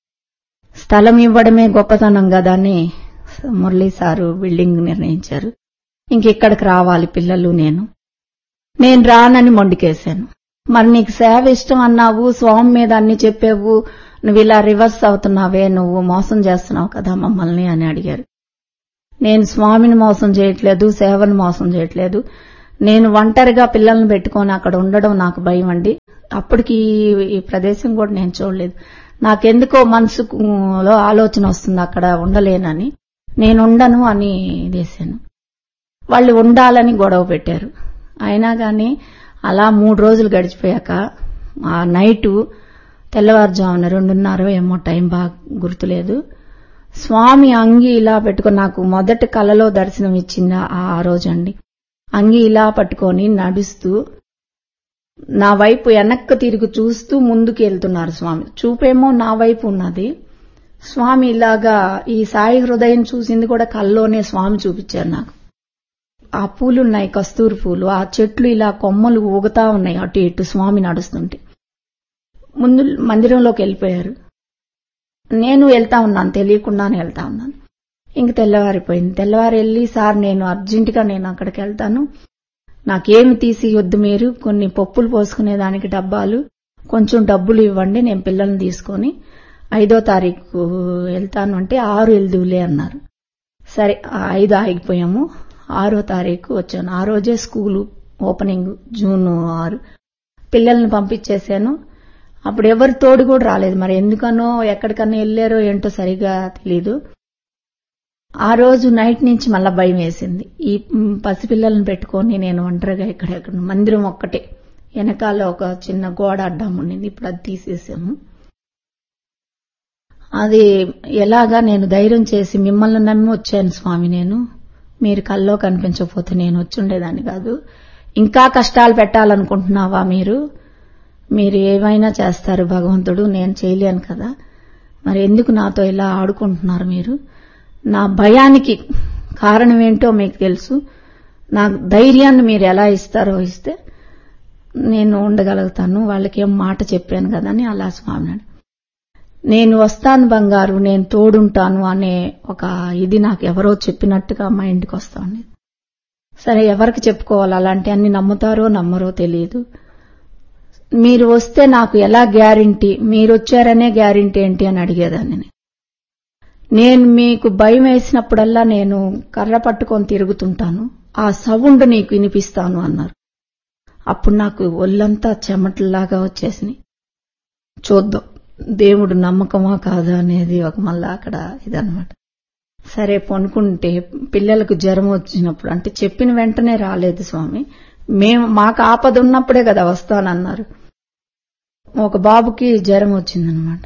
C: స్థలం ఇవ్వడమే గొప్పతనం కదా అని మురళీ సారు బిల్డింగ్ నిర్ణయించారు ఇంకెక్కడికి రావాలి పిల్లలు నేను నేను రానని మొండికేశాను మరి నీకు సేవ ఇష్టం అన్నావు స్వామి మీద అన్ని చెప్పావు నువ్వు ఇలా రివర్స్ అవుతున్నావే నువ్వు మోసం చేస్తున్నావు కదా మమ్మల్ని అని అడిగారు నేను స్వామిని మోసం చేయట్లేదు సేవను మోసం చేయట్లేదు నేను ఒంటరిగా పిల్లల్ని పెట్టుకొని అక్కడ ఉండడం నాకు భయం అండి అప్పటికి ఈ- ఈ ప్రదేశం కూడా నేను చూడలేదు నాకెందుకో మనసులో ఆలోచన వస్తుంది అక్కడ ఉండలేనని నేను ఉండను అని వేశాను వాళ్ళు ఉండాలని గొడవ పెట్టారు అయినా గాని అలా మూడు రోజులు గడిచిపోయాక ఆ నైటు తెల్లవారుజామున రెండున్నర ఏమో టైం బాగా గుర్తులేదు స్వామి అంగి ఇలా పెట్టుకొని నాకు మొదటి కలలో దర్శనం ఇచ్చింది ఆ ఆ రోజండి అంగి ఇలా పట్టుకొని నడుస్తూ నా వైపు వెనక్కి తిరిగి చూస్తూ ముందుకు వెళ్తున్నారు స్వామి చూపేమో నా వైపు ఉన్నది స్వామి ఇలాగా ఈ సాయి హృదయం చూసింది కూడా కల్లోనే స్వామి చూపించారు నాకు ఆ పూలు ఉన్నాయి కస్తూరి పూలు ఆ చెట్లు ఇలా కొమ్మలు ఊగుతా ఉన్నాయి అటు ఇటు స్వామి నడుస్తుంటే ముందు మందిరంలోకి వెళ్ళిపోయారు నేను వెళ్తా ఉన్నాను తెలియకుండానే వెళ్తా ఉన్నాను ఇంక తెల్లవారిపోయింది తెల్లవారి వెళ్ళి సార్ నేను అర్జెంటుగా నేను అక్కడికి వెళ్తాను నాకేమి తీసి వద్దు మీరు కొన్ని పప్పులు పోసుకునే దానికి డబ్బాలు కొంచెం డబ్బులు ఇవ్వండి నేను పిల్లల్ని తీసుకొని ఐదో తారీఖు వెళ్తాను అంటే ఆరు వెళ్దువులే అన్నారు సరే ఆ ఐదు ఆగిపోయాము ఆరో తారీఖు వచ్చాను ఆ రోజే స్కూలు ఓపెనింగ్ జూన్ ఆరు పిల్లల్ని పంపించేశాను అప్పుడు ఎవరి తోడు కూడా రాలేదు మరి ఎందుకనో ఎక్కడికన్నా వెళ్ళారో ఏంటో సరిగా తెలీదు ఆ రోజు నైట్ నుంచి మళ్ళా భయం వేసింది ఈ మ్, పసిపిల్లల్ని పెట్టుకొని నేను ఒంటరిగా ఇక్కడ ఎక్కడ మందిరం ఒక్కటే వెనకాల ఒక చిన్న గోడ అడ్డం ఉండింది ఇప్పుడు అది తీసేసాము అది ఎలాగా నేను ధైర్యం చేసి మిమ్మల్ని నమ్మి వచ్చాను స్వామి నేను మీరు కల్లో కనిపించకపోతే నేను వచ్చి ఉండేదాన్ని కాదు ఇంకా కష్టాలు పెట్టాలనుకుంటున్నావా మీరు మీరు ఏమైనా చేస్తారు భగవంతుడు నేను చేయలేను కదా మరి ఎందుకు నాతో ఇలా ఆడుకుంటున్నారు మీరు నా భయానికి కారణం ఏంటో మీకు తెలుసు నా ధైర్యాన్ని మీరు ఎలా ఇస్తారో ఇస్తే నేను ఉండగలుగుతాను వాళ్ళకి ఏం మాట చెప్పాను కదా అని అలా స్వామి అన్నాడు. నేను వస్తాను బంగారు నేను తోడుంటాను అనే ఒక ఇది నాకు ఎవరో చెప్పినట్టుగా మా ఇంటికి వస్తా ఉండేది సరే ఎవరికి చెప్పుకోవాలి అలాంటి అన్ని నమ్ముతారో నమ్మరో తెలియదు మీరు వస్తే నాకు ఎలా గ్యారంటీ మీరు వచ్చారనే గ్యారంటీ ఏంటి అని అడిగేదాన్ని నేను. నేను మీకు భయం వేసినప్పుడల్లా నేను కర్ర పట్టుకొని తిరుగుతుంటాను ఆ సౌండ్ నీకు వినిపిస్తాను అన్నారు అప్పుడు నాకు ఒళ్ళంతా చెమటలాగా వచ్చేసినాయి చూద్దాం దేవుడు నమ్మకమా కాదా అనేది ఒక మళ్ళా అక్కడ ఇదనమాట సరే పనుకుంటే పిల్లలకు జ్వరం వచ్చినప్పుడు అంటే చెప్పిన వెంటనే రాలేదు స్వామి మేము మాకు ఆపద ఉన్నప్పుడే కదా వస్తానన్నారు ఒక బాబుకి జ్వరం వచ్చిందనమాట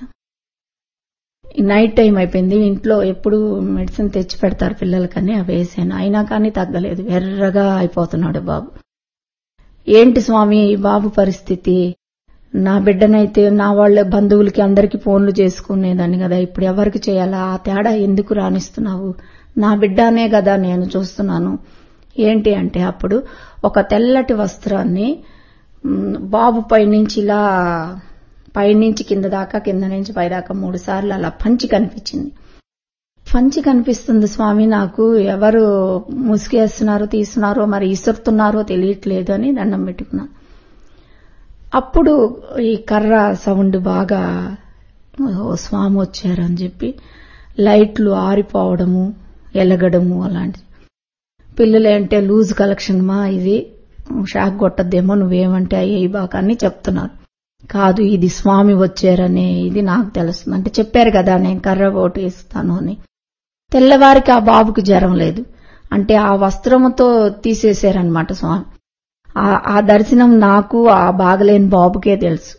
C: నైట్ టైం అయిపోయింది ఇంట్లో ఎప్పుడు మెడిసిన్ తెచ్చి పెడతారు పిల్లలకని అవి వేసాను అయినా కానీ తగ్గలేదు ఎర్రగా అయిపోతున్నాడు బాబు ఏంటి స్వామి ఈ బాబు పరిస్థితి నా బిడ్డనైతే నా వాళ్ళ బంధువులకి అందరికి ఫోన్లు చేసుకునేదాన్ని కదా ఇప్పుడు ఎవరికి చేయాలా ఆ తేడా ఎందుకు రాణిస్తున్నావు నా బిడ్డనే కదా నేను చూస్తున్నాను ఏంటి అంటే అప్పుడు ఒక తెల్లటి వస్త్రాన్ని మ్, బాబు పైనుంచి ఇలా పైనుంచి కింద దాకా కింద నుంచి పైదాకా మూడు సార్లు అలా పంచి కనిపించింది పంచి కనిపిస్తుంది స్వామి నాకు ఎవరు ముసుగేస్తున్నారో తీస్తున్నారో మరి ఇసురుతున్నారో తెలియట్లేదు అని దండం పెట్టుకున్నాను అప్పుడు ఈ కర్ర సౌండ్ బాగా ఓ స్వామి వచ్చారని చెప్పి లైట్లు ఆరిపోవడము ఎలగడము అలాంటి పిల్లలు అంటే లూజ్ కలెక్షన్ మా ఇది షాక్ కొట్టద్దేమో నువ్వేమంటే అయ్యి బాక అని చెప్తున్నారు కాదు ఇది స్వామి వచ్చారనే ఇది నాకు తెలుస్తుంది అంటే చెప్పారు కదా నేను కర్ర ఓటు ఇస్తాను అని తెల్లవారికి ఆ బాబుకి జ్వరం లేదు అంటే ఆ వస్త్రముతో తీసేశారనమాట స్వామి ఆ- ఆ దర్శనం నాకు ఆ బాగలేని బాబుకే తెలుసు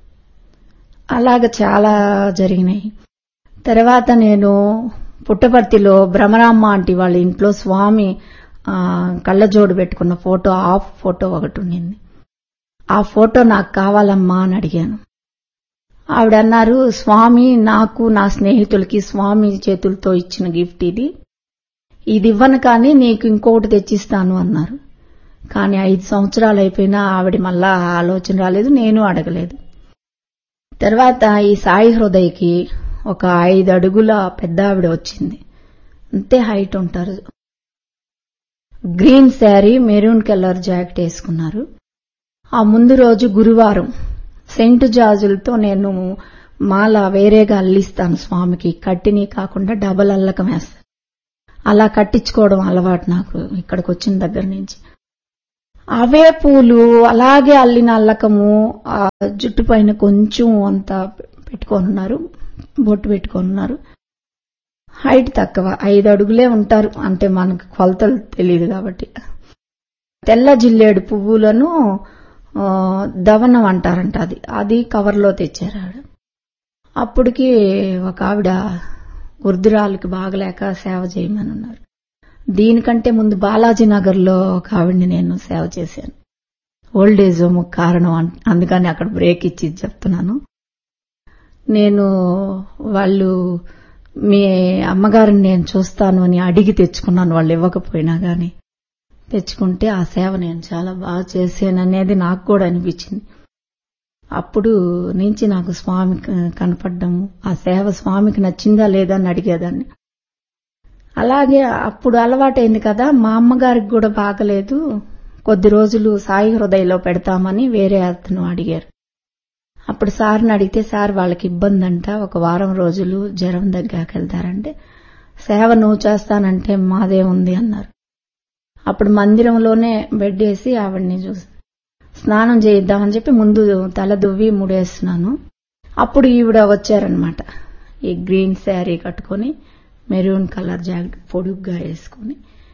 C: అలాగ చాలా జరిగినాయి తర్వాత నేను పుట్టపర్తిలో భ్రమరామ్మ ఆంటీ వాళ్ళ ఇంట్లో స్వామి ఆ, కళ్ళజోడు పెట్టుకున్న ఫోటో ఆఫ్ ఫోటో ఒకటి ఉండింది ఆ ఫోటో నాకు కావాలమ్మా అని అడిగాను ఆవిడ అన్నారు స్వామి నాకు నా స్నేహితులకి స్వామి చేతులతో ఇచ్చిన గిఫ్ట్ ఇది ఇది ఇవ్వను కానీ నీకు ఇంకొకటి తెచ్చిస్తాను అన్నారు కానీ ఐదు సంవత్సరాలు అయిపోయినా ఆవిడ మళ్ళా ఆలోచన రాలేదు నేను అడగలేదు తర్వాత ఈ సాయి హృదయకి ఒక ఐదు అడుగుల పెద్ద ఆవిడ వచ్చింది అంతే హైట్ ఉంటారు green sari maroon colour jacket వేసుకున్నారు ఆ ముందు రోజు గురువారం సెంట్ జాజులతో నేను మాల వేరేగా అల్లిస్తాను స్వామికి కట్టిని కాకుండా డబల్ అల్లకం వేస్తాను అలా కట్టించుకోవడం అలవాటు నాకు ఇక్కడికి వచ్చిన దగ్గర నుంచి అవే పూలు అలాగే అల్లిన అల్లకము ఆ జుట్టు పైన కొంచెం అంత పెట్టుకొని ఉన్నారు బొట్టు పెట్టుకొని ఉన్నారు హైట్ తక్కువ ఐదు అడుగులే ఉంటారు అంటే మనకు కొలతలు తెలియదు కాబట్టి తెల్ల జిల్లేడు పువ్వులను ఆ, దవనం అంటారంట అది అది కవర్లో తెచ్చారు ఆవిడ అప్పటికి ఒక ఆవిడ వృద్ధురాలకి బాగలేక సేవ చేయమని ఉన్నారు దీనికంటే ముందు బాలాజీ నగర్లో ఒక ఆవిడ్ని నేను సేవ చేశాను ఓల్డ్ ఏజ్ హోమ్ కారణం అన్- అందుకని అక్కడ బ్రేక్ ఇచ్చి చెప్తున్నాను నేను వాళ్ళు మీ అమ్మగారిని నేను చూస్తాను అని అడిగి తెచ్చుకున్నాను వాళ్ళు ఇవ్వకపోయినా గాని తెచ్చుకుంటే ఆ సేవ నేను చాలా బాగా చేశాను అనేది నాకు కూడా అనిపించింది అప్పుడు నుంచి నాకు స్వామి క- కనపడ్డము ఆ సేవ స్వామికి నచ్చిందా లేదా అని అడిగేదాన్ని అలాగే అప్పుడు అలవాటైంది కదా మా అమ్మగారికి కూడా బాగలేదు కొద్ది రోజులు సాయి హృదయలో పెడతామని వేరే అతను అడిగారు అప్పుడు సార్ని అడిగితే సార్ వాళ్ళకి ఇబ్బంది అంట ఒక వారం రోజులు జ్వరం దగ్గరకు వెళ్తారంటే సేవ నువ్వు చేస్తానంటే మాదే ఉంది అన్నారు అప్పుడు మందిరంలోనే బెడ్ వేసి ఆవిడ్ని చూసి స్నానం చేయిద్దామని చెప్పి ముందు తల దువ్వి ముడేస్తున్నాను అప్పుడు ఈవిడ వచ్చారనమాట ఈ గ్రీన్ శారీ కట్టుకొని మెరూన్ కలర్ జాకెట్ పొడుగ్గా వేసుకొని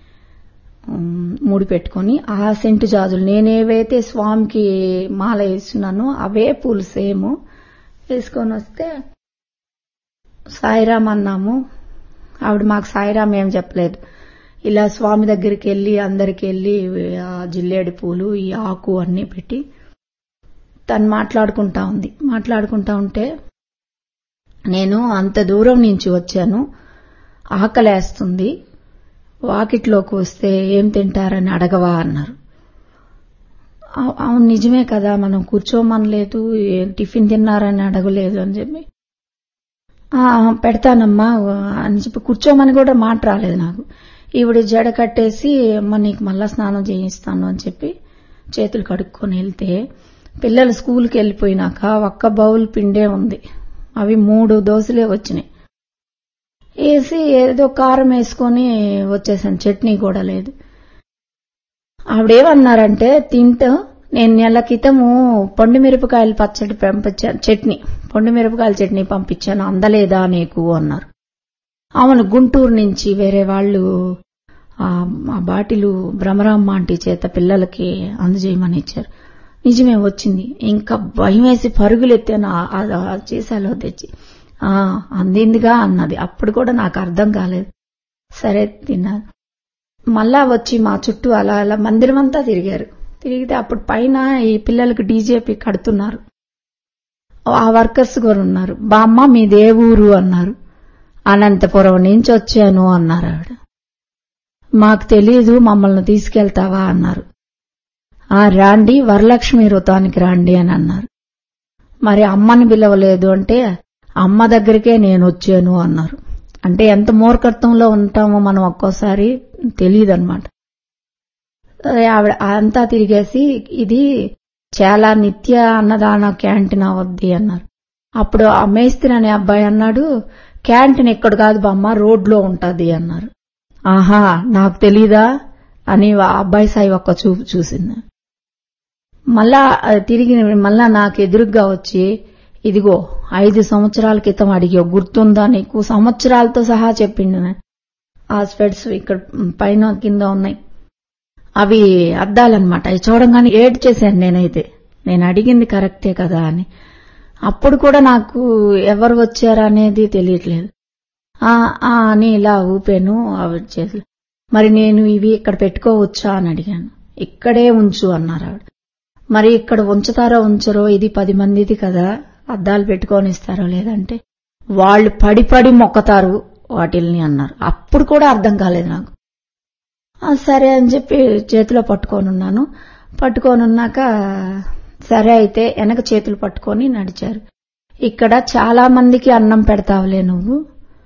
C: ఉమ్, ముడి పెట్టుకొని ఆ సెంటు జాజులు నేనేవైతే స్వామికి మాల వేస్తున్నానో అవే పూలు సేమ్ వేసుకొని వస్తే సాయిరామ్ అన్నాము ఆవిడ మాకు సాయిరామ్ ఏం చెప్పలేదు ఇలా స్వామి దగ్గరికి వెళ్ళి అందరికి వెళ్ళి ఆ జిల్లేడు పూలు ఈ ఆకు అన్ని పెట్టి తను మాట్లాడుకుంటా ఉంది మాట్లాడుకుంటా ఉంటే నేను అంత దూరం నుంచి వచ్చాను ఆకలేస్తుంది వాకిట్లోకి వస్తే ఏం తింటారని అడగవా అన్నారు అవు- అవును నిజమే కదా మనం కూర్చోమనలేదు ఏం టిఫిన్ తిన్నారని అడగలేదు అని చెప్పి "ఆ, పెడతానమ్మా అని చెప్పి కూర్చోమని కూడా మాట రాలేదు నాకు ఈవిడ జడ కట్టేసి అమ్మ నీకు మళ్ళా స్నానం చేయిస్తాను అని చెప్పి చేతులు కడుక్కొని వెళ్తే పిల్లలు స్కూల్కి వెళ్ళిపోయినాక ఒక్క బౌల్ పిండే ఉంది అవి మూడు దోశలే వచ్చినాయి వేసి ఏదో కారం వేసుకొని వచ్చేసాను చట్నీ కూడా లేదు ఆవిడేమన్నారంటే తింటూ నేను నెల క్రితము పండు మిరపకాయలు పచ్చడి పంపించాను చట్నీ పండు మిరపకాయల చట్నీ పంపించాను అందలేదా నీకు అన్నారు అవును గుంటూరు నుంచి వేరే వాళ్ళు ఆ ఆ బాటిలు భ్రమరామ్మ ఆంటీ చేత పిల్లలకి అందజేయమని ఇచ్చారు నిజమే వచ్చింది ఇంకా భయం వేసి పరుగులు ఎత్తాను ఆ- ఆ- ఆ చేసాలో తెచ్చి ఆ అందిందిగా అన్నది అప్పుడు కూడా నాకు అర్థం కాలేదు సరే తిన్నాను మళ్ళా వచ్చి మా చుట్టూ అలా అలా మందిరం అంతా తిరిగారు తిరిగితే అప్పుడు పైన ఈ పిల్లలకి డీజేపీ కడుతున్నారు ఆ వర్కర్స్ కూడా ఉన్నారు బామ్మ మీ దేవురు అన్నారు అనంతపురం నుంచి వచ్చాను అన్నారు ఆవిడ మాకు తెలీదు మమ్మల్ని తీసుకెళ్తావా అన్నారు ఆ రాండి వరలక్ష్మి వ్రతానికి రాండి అని అన్నారు మరి అమ్మని పిలవలేదు అంటే అమ్మ దగ్గరికే నేను వచ్చాను అన్నారు అంటే ఎంత మూర్ఖత్వంలో ఉంటామో మనం ఒక్కోసారి తెలియదన్నమాట అదే ఆవిడ అంతా తిరిగేసి ఇది చాలా నిత్య అన్నదాన క్యాంటీన్ అవద్ది అన్నారు అప్పుడు ఆ మేస్త్రి అనే అబ్బాయి అన్నాడు క్యాంటీన్ ఇక్కడ కాదు బామ్మ రోడ్లో ఉంటది అన్నారు ఆహా నాకు తెలీదా అని ఆ అబ్బాయి సాయి ఒక్క చూపు చూసింది మళ్ళా ఆ, తిరిగి మళ్ళా నాకు ఎదురుగ్గా వచ్చి ఇదిగో ఐదు సంవత్సరాల క్రితం అడిగా గుర్తుందా నీకు సంవత్సరాలతో సహా చెప్పిండు నాకు. ఆ స్పెడ్స్ ఇక్కడ పైన కింద ఉన్నాయి అవి అద్దాలన్నమాట అవి చూడంగానే ఏడ్ చేశాను నేనైతే నేను అడిగింది కరెక్టే కదా అని అప్పుడు కూడా నాకు ఎవరు వచ్చారా అనేది తెలియట్లేదు ఆ ఆ అని ఇలా ఊపాను ఆవిడ చేతులు మరి నేను ఇవి ఇక్కడ పెట్టుకోవచ్చా అని అడిగాను ఇక్కడే ఉంచు అన్నారు ఆవిడ మరి ఇక్కడ ఉంచుతారో ఉంచరో ఇది పది మందిది కదా అద్దాలు పెట్టుకొని ఇస్తారో లేదంటే వాళ్ళు పడి పడి మొక్కతారు వాటిల్ని అన్నారు అప్పుడు కూడా అర్థం కాలేదు నాకు ఆ, సరే అని చెప్పి చేతిలో పట్టుకొని ఉన్నాను పట్టుకొని ఉన్నాక సరే అయితే వెనక చేతులు పట్టుకొని నడిచారు ఇక్కడ చాలా మందికి అన్నం పెడతావులే నువ్వు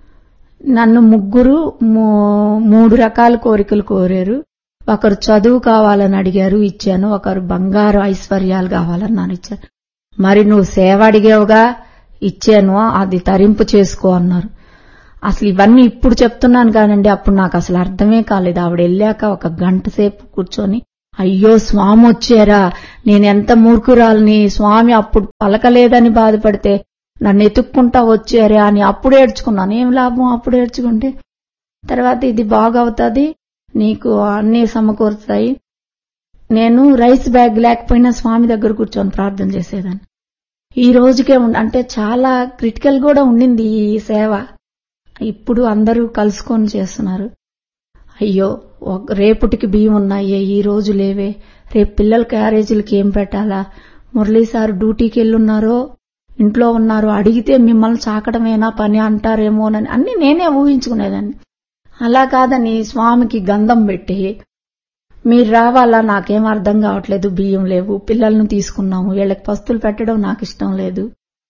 C: నన్ను ముగ్గురు మూ- మూడు రకాల కోరికలు కోరారు ఒకరు చదువు కావాలని అడిగారు ఇచ్చాను ఒకరు బంగారు ఐశ్వర్యాలు కావాలన్నారు ఇచ్చాను మరి నువ్వు సేవ అడిగావుగా ఇచ్చాను అది తరింపు చేసుకో అన్నారు అసలు ఇవన్నీ ఇప్పుడు చెప్తున్నాను కానండి అప్పుడు నాకు అసలు అర్థమే కాలేదు ఆవిడ వెళ్ళాక ఒక గంట సేపు కూర్చొని అయ్యో స్వామి వచ్చారా నేనెంత మూర్ఖురాలని స్వామి అప్పుడు పలకలేదని బాధపడితే నన్ను ఎతుక్కుంటా వచ్చారా అని అప్పుడు ఏడ్చుకున్నాను ఏం లాభం అప్పుడు ఏడ్చుకుంటే తర్వాత ఇది బాగవుతుంది నీకు అన్ని సమకూరుతాయి నేను రైస్ బ్యాగ్ లేకపోయినా స్వామి దగ్గర కూర్చొని ప్రార్థన చేసేదాన్ని ఈ రోజుకే ఉండ అంటే చాలా క్రిటికల్ కూడా ఉండింది ఈ సేవ ఇప్పుడు అందరూ కలుసుకొని చేస్తున్నారు అయ్యో ఒక- రేపటికి బియ్యం ఉన్నాయే ఈ రోజు లేవే రేపు పిల్లల క్యారేజీలకి ఏం పెట్టాలా మురళీ సార్ డ్యూటీకి వెళ్ళున్నారో ఇంట్లో ఉన్నారు అడిగితే మిమ్మల్ని చాకడమేనా పని అంటారేమోనని అన్ని నేనే ఊహించుకునేదాన్ని అలా కాదని స్వామికి గంధం పెట్టి మీరు రావాలా నాకేం అర్థం కావట్లేదు బియ్యం లేవు పిల్లల్ని తీసుకున్నాము వీళ్ళకి పస్తులు పెట్టడం నాకు ఇష్టం లేదు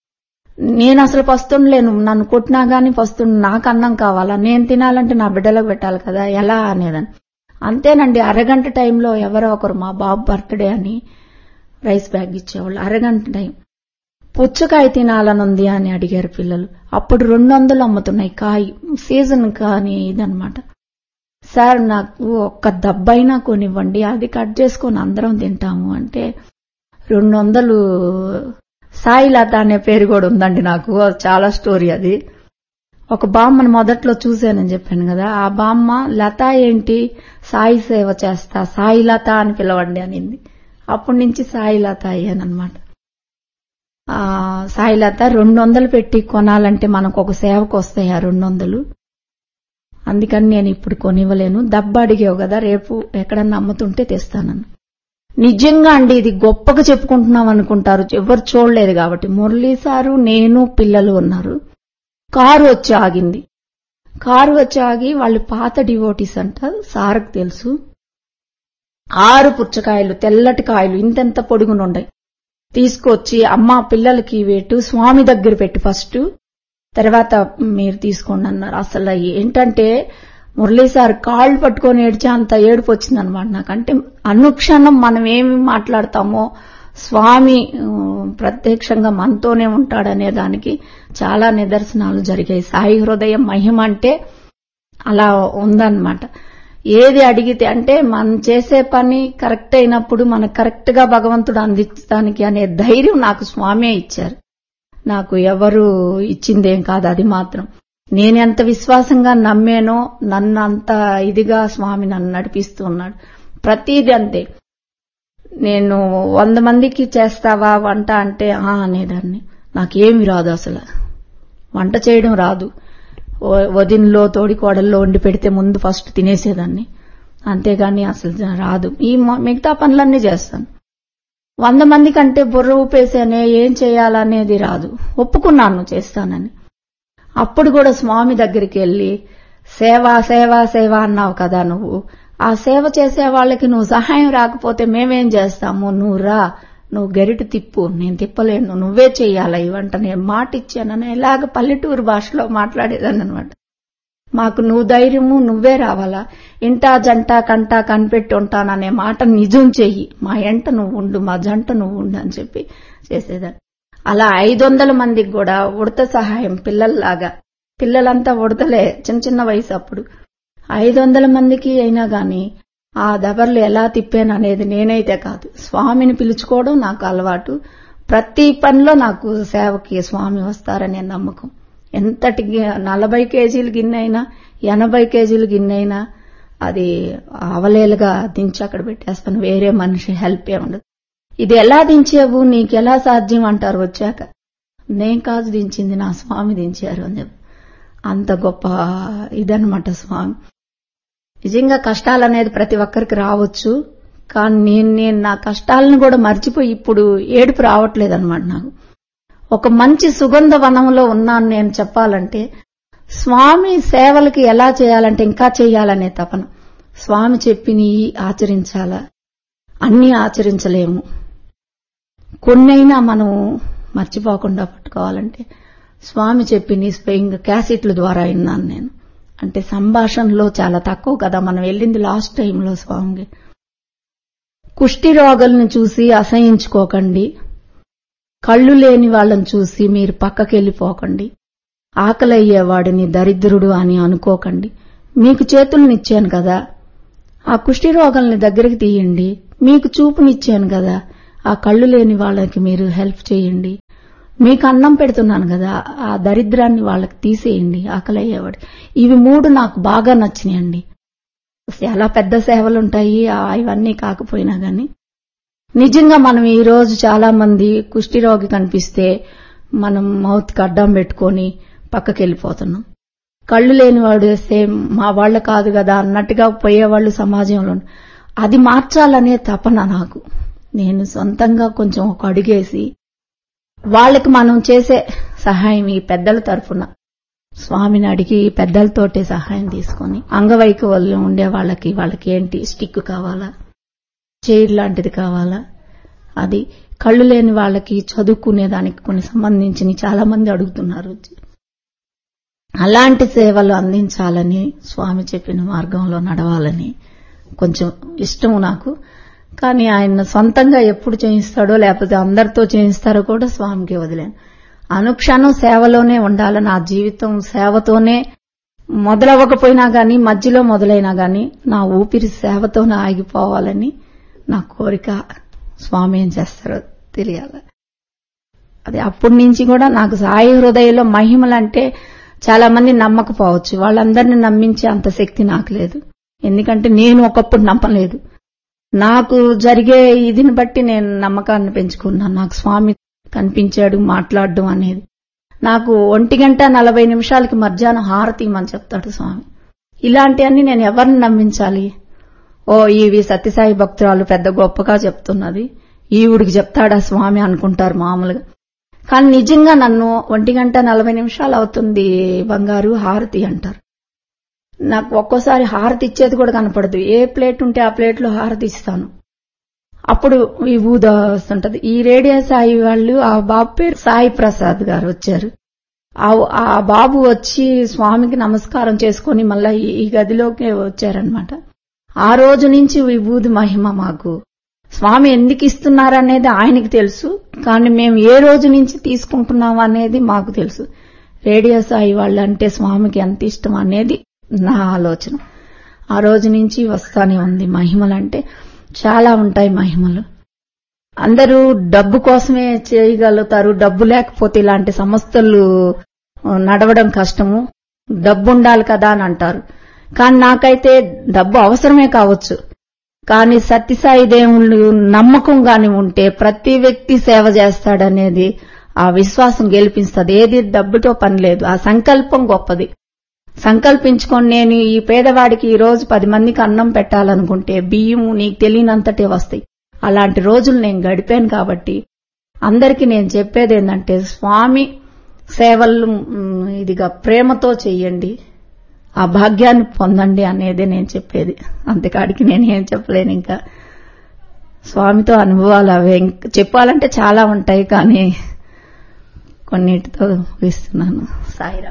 C: నేను అసలు పస్తుండలేను నన్ను కొట్టినా గానీ పస్తుండు నాకు అన్నం కావాలా నేను తినాలంటే నా బిడ్డలకు పెట్టాలి కదా ఎలా అనేదాన్ని అంతేనండి అరగంట టైంలో ఎవరో ఒకరు మా బాబు బర్త్డే అని రైస్ బ్యాగ్ ఇచ్చేవాళ్ళు అరగంట టైం పుచ్చకాయ తినాలనుంది అని అడిగారు పిల్లలు అప్పుడు రెండు వందలు అమ్ముతున్నాయి కాయ సీజన్ కానీ ఇదనమాట సార్ నాకు ఒక్క దబ్బైనా కొనివ్వండి అది కట్ చేసుకొని అందరం తింటాము అంటే రెండు వందలు సాయి లత అనే పేరు కూడా ఉందండి నాకు చాలా స్టోరీ అది ఒక బామ్మని మొదట్లో చూశానని చెప్పాను కదా ఆ బామ్మ లత ఏంటి సాయి సేవ చేస్తా సాయి లత అని పిలవండి అనింది అప్పటి నుంచి సాయి లత అయ్యానమాట ఆ సాయి లత రెండు వందలు పెట్టి కొనాలంటే మనకు ఒక సేవకు వస్తాయి ఆ రెండు వందలు అందుకని నేను ఇప్పుడు కొనివ్వలేను దెబ్బ అడిగావు కదా రేపు ఎక్కడన్నా అమ్ముతుంటే తెస్తానని నిజంగా అండి ఇది గొప్పగా చెప్పుకుంటున్నాం అనుకుంటారు ఎవరు చూడలేదు కాబట్టి మురళీ సారు నేను పిల్లలు ఉన్నారు కారు వచ్చి ఆగింది కారు వచ్చి ఆగి వాళ్ళు పాత డివోటీస్ అంట సార్కు తెలుసు ఆరు పుచ్చకాయలు తెల్లటి కాయలు ఇంతెంత పొడుగునుండయి తీసుకొచ్చి అమ్మ పిల్లలకి వేటు స్వామి దగ్గర పెట్టి ఫస్ట్ తర్వాత మీరు తీసుకోండి అన్నారు అసలు ఏంటంటే మురళీ సార్ కాళ్ళు పట్టుకొని ఏడ్చే అంత ఏడుపు వచ్చిందనమాట నాకు అంటే అనుక్షణం మనం ఏమి మాట్లాడతామో స్వామి ఆ, ప్రత్యక్షంగా మనతోనే ఉంటాడనే దానికి చాలా నిదర్శనాలు జరిగాయి సాయి హృదయం మహిమ అంటే అలా ఉందన్నమాట ఏది అడిగితే అంటే మనం చేసే పని కరెక్ట్ అయినప్పుడు మనకు కరెక్ట్ గా భగవంతుడు అందించడానికి అనే ధైర్యం నాకు స్వామే ఇచ్చారు నాకు ఎవరు ఇచ్చిందేం కాదు అది మాత్రం నేను ఎంత విశ్వాసంగా నమ్మేనో నన్ను అంత ఇదిగా స్వామి నన్ను నడిపిస్తూ ఉన్నాడు ప్రతిదీ అంతే నేను వంద మందికి చేస్తావా వంట అంటే ఆ అనేదాన్ని నాకేమి రాదు అసలు వంట చేయడం రాదు వ- వదినలో తోడి కోడల్లో వండి పెడితే ముందు ఫస్ట్ తినేసేదాన్ని అంతేగాని అసలు జ- రాదు ఈ మ- మిగతా పనులన్నీ చేస్తాను వంద మంది కంటే బుర్ర ఊపేసేనే ఏం చేయాలనేది రాదు ఒప్పుకున్నాను చేస్తానని అప్పుడు కూడా స్వామి దగ్గరికి వెళ్ళి సేవ సేవ సేవ అన్నావు కదా నువ్వు ఆ సేవ చేసే వాళ్ళకి నువ్వు సహాయం రాకపోతే మేమేం చేస్తాము నువ్వు రా నువ్వు గరిట తిప్పు నేను తిప్పలేను నువ్వే చెయ్యాలా ఈ వంట నేను మాట ఇచ్చానని ఇలాగ పల్లెటూరు భాషలో మాట్లాడేదాన్ని అనమాట మాకు నువ్వు ధైర్యము నువ్వే రావాలా ఇంటా జంట కంట కనిపెట్టి ఉంటాననే మాట నిజం చెయ్యి మా ఎంట నువ్వు ఉండు మా జంట నువ్వు ఉండు అని చెప్పి చేసేదాన్ని అలా ఐదు వందల మందికి కూడా ఉడత సహాయం పిల్లల్లాగా పిల్లలంతా ఉడతలే చిన్న చిన్న వయసు అప్పుడు ఐదు వందల మందికి అయినా గాని ఆ దబర్లు ఎలా తిప్పాను అనేది నేనైతే కాదు స్వామిని పిలుచుకోవడం నాకు అలవాటు ప్రతి పనిలో నాకు సేవకి స్వామి వస్తారనే నమ్మకం ఎంతటి గి- నలభై కేజీలు గిన్నె అయినా ఎనభై కేజీలు గిన్నె అయినా అది అవలేలుగా దించి అక్కడ పెట్టేస్తాను వేరే మనిషి హెల్ప్ ఏ ఉండదు ఇది ఎలా దించావు నీకెలా సాధ్యం అంటారు వచ్చాక నేను కాదు దించింది నా స్వామి దించారు అని చెప్పి అంత గొప్ప ఇదనమాట స్వామి నిజంగా కష్టాలు అనేది ప్రతి ఒక్కరికి రావచ్చు కానీ నేను నేను నా కష్టాలను కూడా మర్చిపోయి ఇప్పుడు ఏడుపు రావట్లేదు అనమాట నాకు ఒక మంచి సుగంధ వనంలో ఉన్నాను నేను చెప్పాలంటే స్వామి సేవలకి ఎలా చేయాలంటే ఇంకా చేయాలనే తపన స్వామి చెప్పిని ఆచరించాలా అన్నీ ఆచరించలేము కొన్నైనా మనం మర్చిపోకుండా పట్టుకోవాలంటే స్వామి చెప్పిని స్వయంగా క్యాసెట్ల ద్వారా విన్నాను నేను అంటే సంభాషణలో చాలా తక్కువ కదా మనం వెళ్ళింది లాస్ట్ టైంలో స్వామికి కుష్టి రోగులను చూసి అసహించుకోకండి కళ్ళు లేని వాళ్ళని చూసి మీరు పక్కకెళ్ళిపోకండి ఆకలయ్యేవాడిని దరిద్రుడు అని అనుకోకండి మీకు చేతులనిచ్చాను కదా ఆ కుష్టి రోగాల్ని దగ్గరికి తీయండి మీకు చూపునిచ్చాను కదా ఆ కళ్ళు లేని వాళ్ళకి మీరు హెల్ప్ చేయండి మీకు అన్నం పెడుతున్నాను కదా ఆ దరిద్రాన్ని వాళ్ళకి తీసేయండి ఆకలయ్యేవాడు ఇవి మూడు నాకు బాగా నచ్చినాయండి చాలా పెద్ద సేవలు ఉంటాయి ఆ ఇవన్నీ కాకపోయినా గాని నిజంగా మనం ఈ రోజు చాలా మంది కుష్టి రోగి కనిపిస్తే మనం మౌత్ కి అడ్డం పెట్టుకొని పక్కకి వెళ్ళిపోతున్నాం కళ్ళు లేని వాడు వేస్తే మా వాళ్ళ కాదు కదా అన్నట్టుగా పోయేవాళ్ళు సమాజంలో ఉన్నారు. అది మార్చాలనే తపన నాకు నేను సొంతంగా కొంచెం ఒక అడుగేసి వాళ్ళకి మనం చేసే సహాయం ఈ పెద్దల తరఫున స్వామిని అడిగి పెద్దలతోటే సహాయం తీసుకొని అంగవైకల్యం ఉండే వాళ్ళకి వాళ్ళకి ఏంటి స్టిక్ కావాలా చైర్ లాంటిది కావాలా అది కళ్ళు లేని వాళ్ళకి చదువుకునే దానికి కొన్ని సంబంధించిన చాలా మంది అడుగుతున్నారు వచ్చి. అలాంటి సేవలు అందించాలని స్వామి చెప్పిన మార్గంలో నడవాలని కొంచెం ఇష్టం నాకు కానీ ఆయన సొంతంగా ఎప్పుడు చేయిస్తాడో లేకపోతే అందరితో చేయిస్తారో కూడా స్వామికి వదిలేను అనుక్షణం సేవలోనే ఉండాలి నా జీవితం సేవతోనే మొదలవ్వకపోయినా గాని మధ్యలో మొదలైనా గాని నా ఊపిరి సేవతోనే ఆగిపోవాలని నా కోరిక స్వామి ఏం చేస్తారో తెలియాలి అది అప్పటి నుంచి కూడా నాకు సాయి హృదయంలో మహిమలంటే చాలా మంది నమ్మకపోవచ్చు వాళ్ళందరినీ నమ్మించే అంత శక్తి నాకు లేదు ఎందుకంటే నేను ఒకప్పుడు నమ్మలేదు నాకు జరిగే ఇదిని బట్టి నేను నమ్మకాన్ని పెంచుకున్నాను నాకు స్వామి కనిపించాడు మాట్లాడడం అనేది నాకు ఒంటి గంట నలభై నిమిషాలకి మధ్యాహ్నం హారతి ఇమ్మని చెప్తాడు స్వామి ఇలాంటివన్నీ నేను ఎవరిని నమ్మించాలి ఓ ఇవి సత్యసాయి భక్తురాలు పెద్ద గొప్పగా చెప్తున్నది ఈవిడికి చెప్తాడా స్వామి అనుకుంటారు మామూలుగా కానీ నిజంగా నన్ను ఒంటి గంట నలభై నిమిషాలు అవుతుంది బంగారు హారతి అంటారు నాకు ఒక్కోసారి హారతి ఇచ్చేది కూడా కనపడదు ఏ ప్లేట్ ఉంటే ఆ ప్లేట్లో హారతి ఇస్తాను అప్పుడు ఈ ఊద వస్తుంటది ఈ రేడియో సాయి వాళ్ళు ఆ బాబు పేరు సాయి ప్రసాద్ గారు వచ్చారు ఆ- ఆ బాబు వచ్చి స్వామికి నమస్కారం చేసుకుని మళ్ళా ఈ- ఈ గదిలోకి వచ్చారనమాట ఆ రోజు నుంచి విభూది మహిమ మాకు స్వామి ఎందుకు ఇస్తున్నారనేది ఆయనకి తెలుసు కానీ మేము ఏ రోజు నుంచి తీసుకుంటున్నాం అనేది మాకు తెలుసు రేడియో సాయి వాళ్ళు అంటే స్వామికి ఎంత ఇష్టం అనేది నా ఆలోచన ఆ రోజు నుంచి వస్తానే ఉంది మహిమలంటే చాలా ఉంటాయి మహిమలు అందరూ డబ్బు కోసమే చేయగలుగుతారు డబ్బు లేకపోతే ఇలాంటి సంస్థలు నడవడం కష్టము డబ్బు ఉండాలి కదా అని అంటారు కానీ నాకైతే డబ్బు అవసరమే కావచ్చు కానీ సత్యసాయి దేవుళ్ళు నమ్మకం గాని ఉంటే ప్రతి వ్యక్తి సేవ చేస్తాడనేది ఆ విశ్వాసం గెలిపిస్తుంది ఏది డబ్బుతో పని లేదు ఆ సంకల్పం గొప్పది సంకల్పించుకొని నేను ఈ పేదవాడికి ఈ రోజు పది మందికి అన్నం పెట్టాలనుకుంటే బియ్యం నీకు తెలియనంతటే వస్తాయి అలాంటి రోజులు నేను గడిపాను కాబట్టి అందరికీ నేను చెప్పేది ఏంటంటే స్వామి సేవలు మ్, ఇదిగా ప్రేమతో చెయ్యండి ఆ భాగ్యాన్ని పొందండి అనేదే నేను చెప్పేది అంతకాడికి నేను ఏం చెప్పలేను ఇంకా స్వామితో అనుభవాలు అవే ఇంక చెప్పాలంటే చాలా ఉంటాయి కానీ కొన్నిటితో ఇస్తున్నాను సాయిరా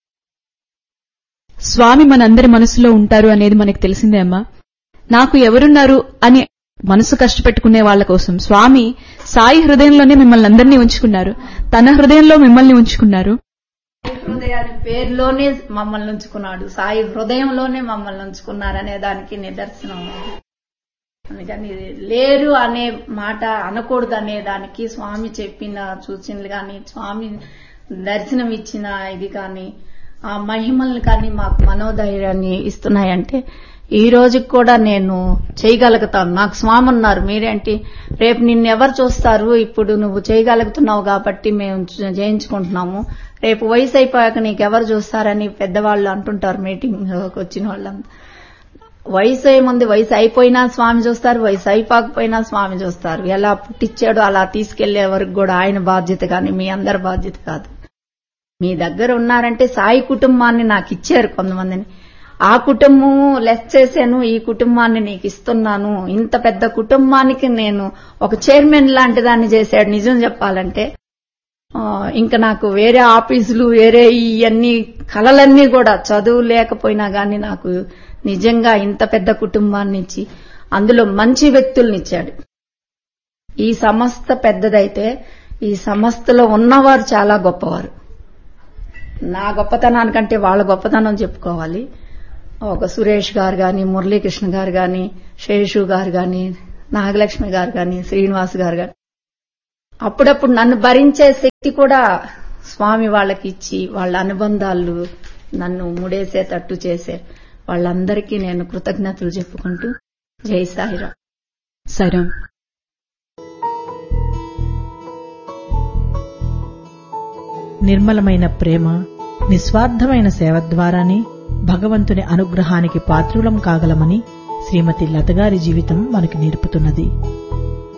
A: స్వామి మనందరి మనసులో ఉంటారు అనేది మనకు తెలిసిందే అమ్మా నాకు ఎవరున్నారు అని మనసు కష్టపెట్టుకునే వాళ్ళ కోసం స్వామి సాయి హృదయంలోనే మిమ్మల్ని అందరినీ ఉంచుకున్నారు తన హృదయంలో మిమ్మల్ని ఉంచుకున్నారు
C: హృదయాన్ని పేరులోనే మమ్మల్ని ఉంచుకున్నాడు సాయి హృదయంలోనే మమ్మల్ని ఉంచుకున్నారు అనే దానికి నిదర్శనం అందుకని లేరు అనే మాట అనకూడదు అనే దానికి స్వామి చెప్పిన సూచనలు కానీ స్వామి దర్శనం ఇచ్చిన ఇది కానీ ఆ మహిమల్ని కానీ మాకు మనోధైర్యాన్ని ఇస్తున్నాయంటే ఈ రోజుకి కూడా నేను చేయగలుగుతాను నాకు స్వామి ఉన్నారు మీరేంటి రేపు నిన్ను ఎవరు చూస్తారు ఇప్పుడు నువ్వు చేయగలుగుతున్నావు కాబట్టి మేము చ- చేయించుకుంటున్నాము రేపు వయసు అయిపోయాక నీకెవరు చూస్తారని పెద్దవాళ్ళు అంటుంటారు మీటింగ్ వచ్చిన వాళ్ళంతా వయసు ఏముంది వయసు అయిపోయినా స్వామి చూస్తారు వయసు అయిపోకపోయినా స్వామి చూస్తారు ఎలా పుట్టించాడో అలా తీసుకెళ్లే వరకు కూడా ఆయన బాధ్యత కానీ మీ అందరి బాధ్యత కాదు మీ దగ్గర ఉన్నారంటే సాయి కుటుంబాన్ని నాకు ఇచ్చారు కొంతమందిని ఆ కుటుంబం లెస్ చేశాను ఈ కుటుంబాన్ని నీకు ఇస్తున్నాను ఇంత పెద్ద కుటుంబానికి నేను ఒక చైర్మన్ లాంటి దాన్ని చేశాడు నిజం చెప్పాలంటే ఆ, ఇంకా నాకు వేరే ఆఫీసులు వేరే ఇవన్నీ కళలన్నీ కూడా చదువు లేకపోయినా గాని నాకు నిజంగా ఇంత పెద్ద కుటుంబాన్ని ఇచ్చి అందులో మంచి వ్యక్తుల్ని ఇచ్చాడు ఈ సంస్థ పెద్దదైతే ఈ సంస్థలో ఉన్నవారు చాలా గొప్పవారు నా గొప్పతనానికంటే వాళ్ళ గొప్పతనం చెప్పుకోవాలి ఒక సురేష్ గారు గాని మురళీకృష్ణ గారు గాని శేషు గారు గాని నాగలక్ష్మి గారు గాని శ్రీనివాస్ గారు గాని అప్పుడప్పుడు నన్ను భరించే శక్తి కూడా స్వామి వాళ్ళకి ఇచ్చి వాళ్ళ అనుబంధాలు నన్ను ముడేసేటట్టు చేసే వాళ్ళందరికీ నేను కృతజ్ఞతలు చెప్పుకుంటూ జై సాయిరా
A: సరే
B: నిర్మలమైన ప్రేమ నిస్వార్థమైన సేవ ద్వారానే భగవంతుని అనుగ్రహానికి పాత్రులం కాగలమని శ్రీమతి లతగారి జీవితం మనకి నేర్పుతున్నది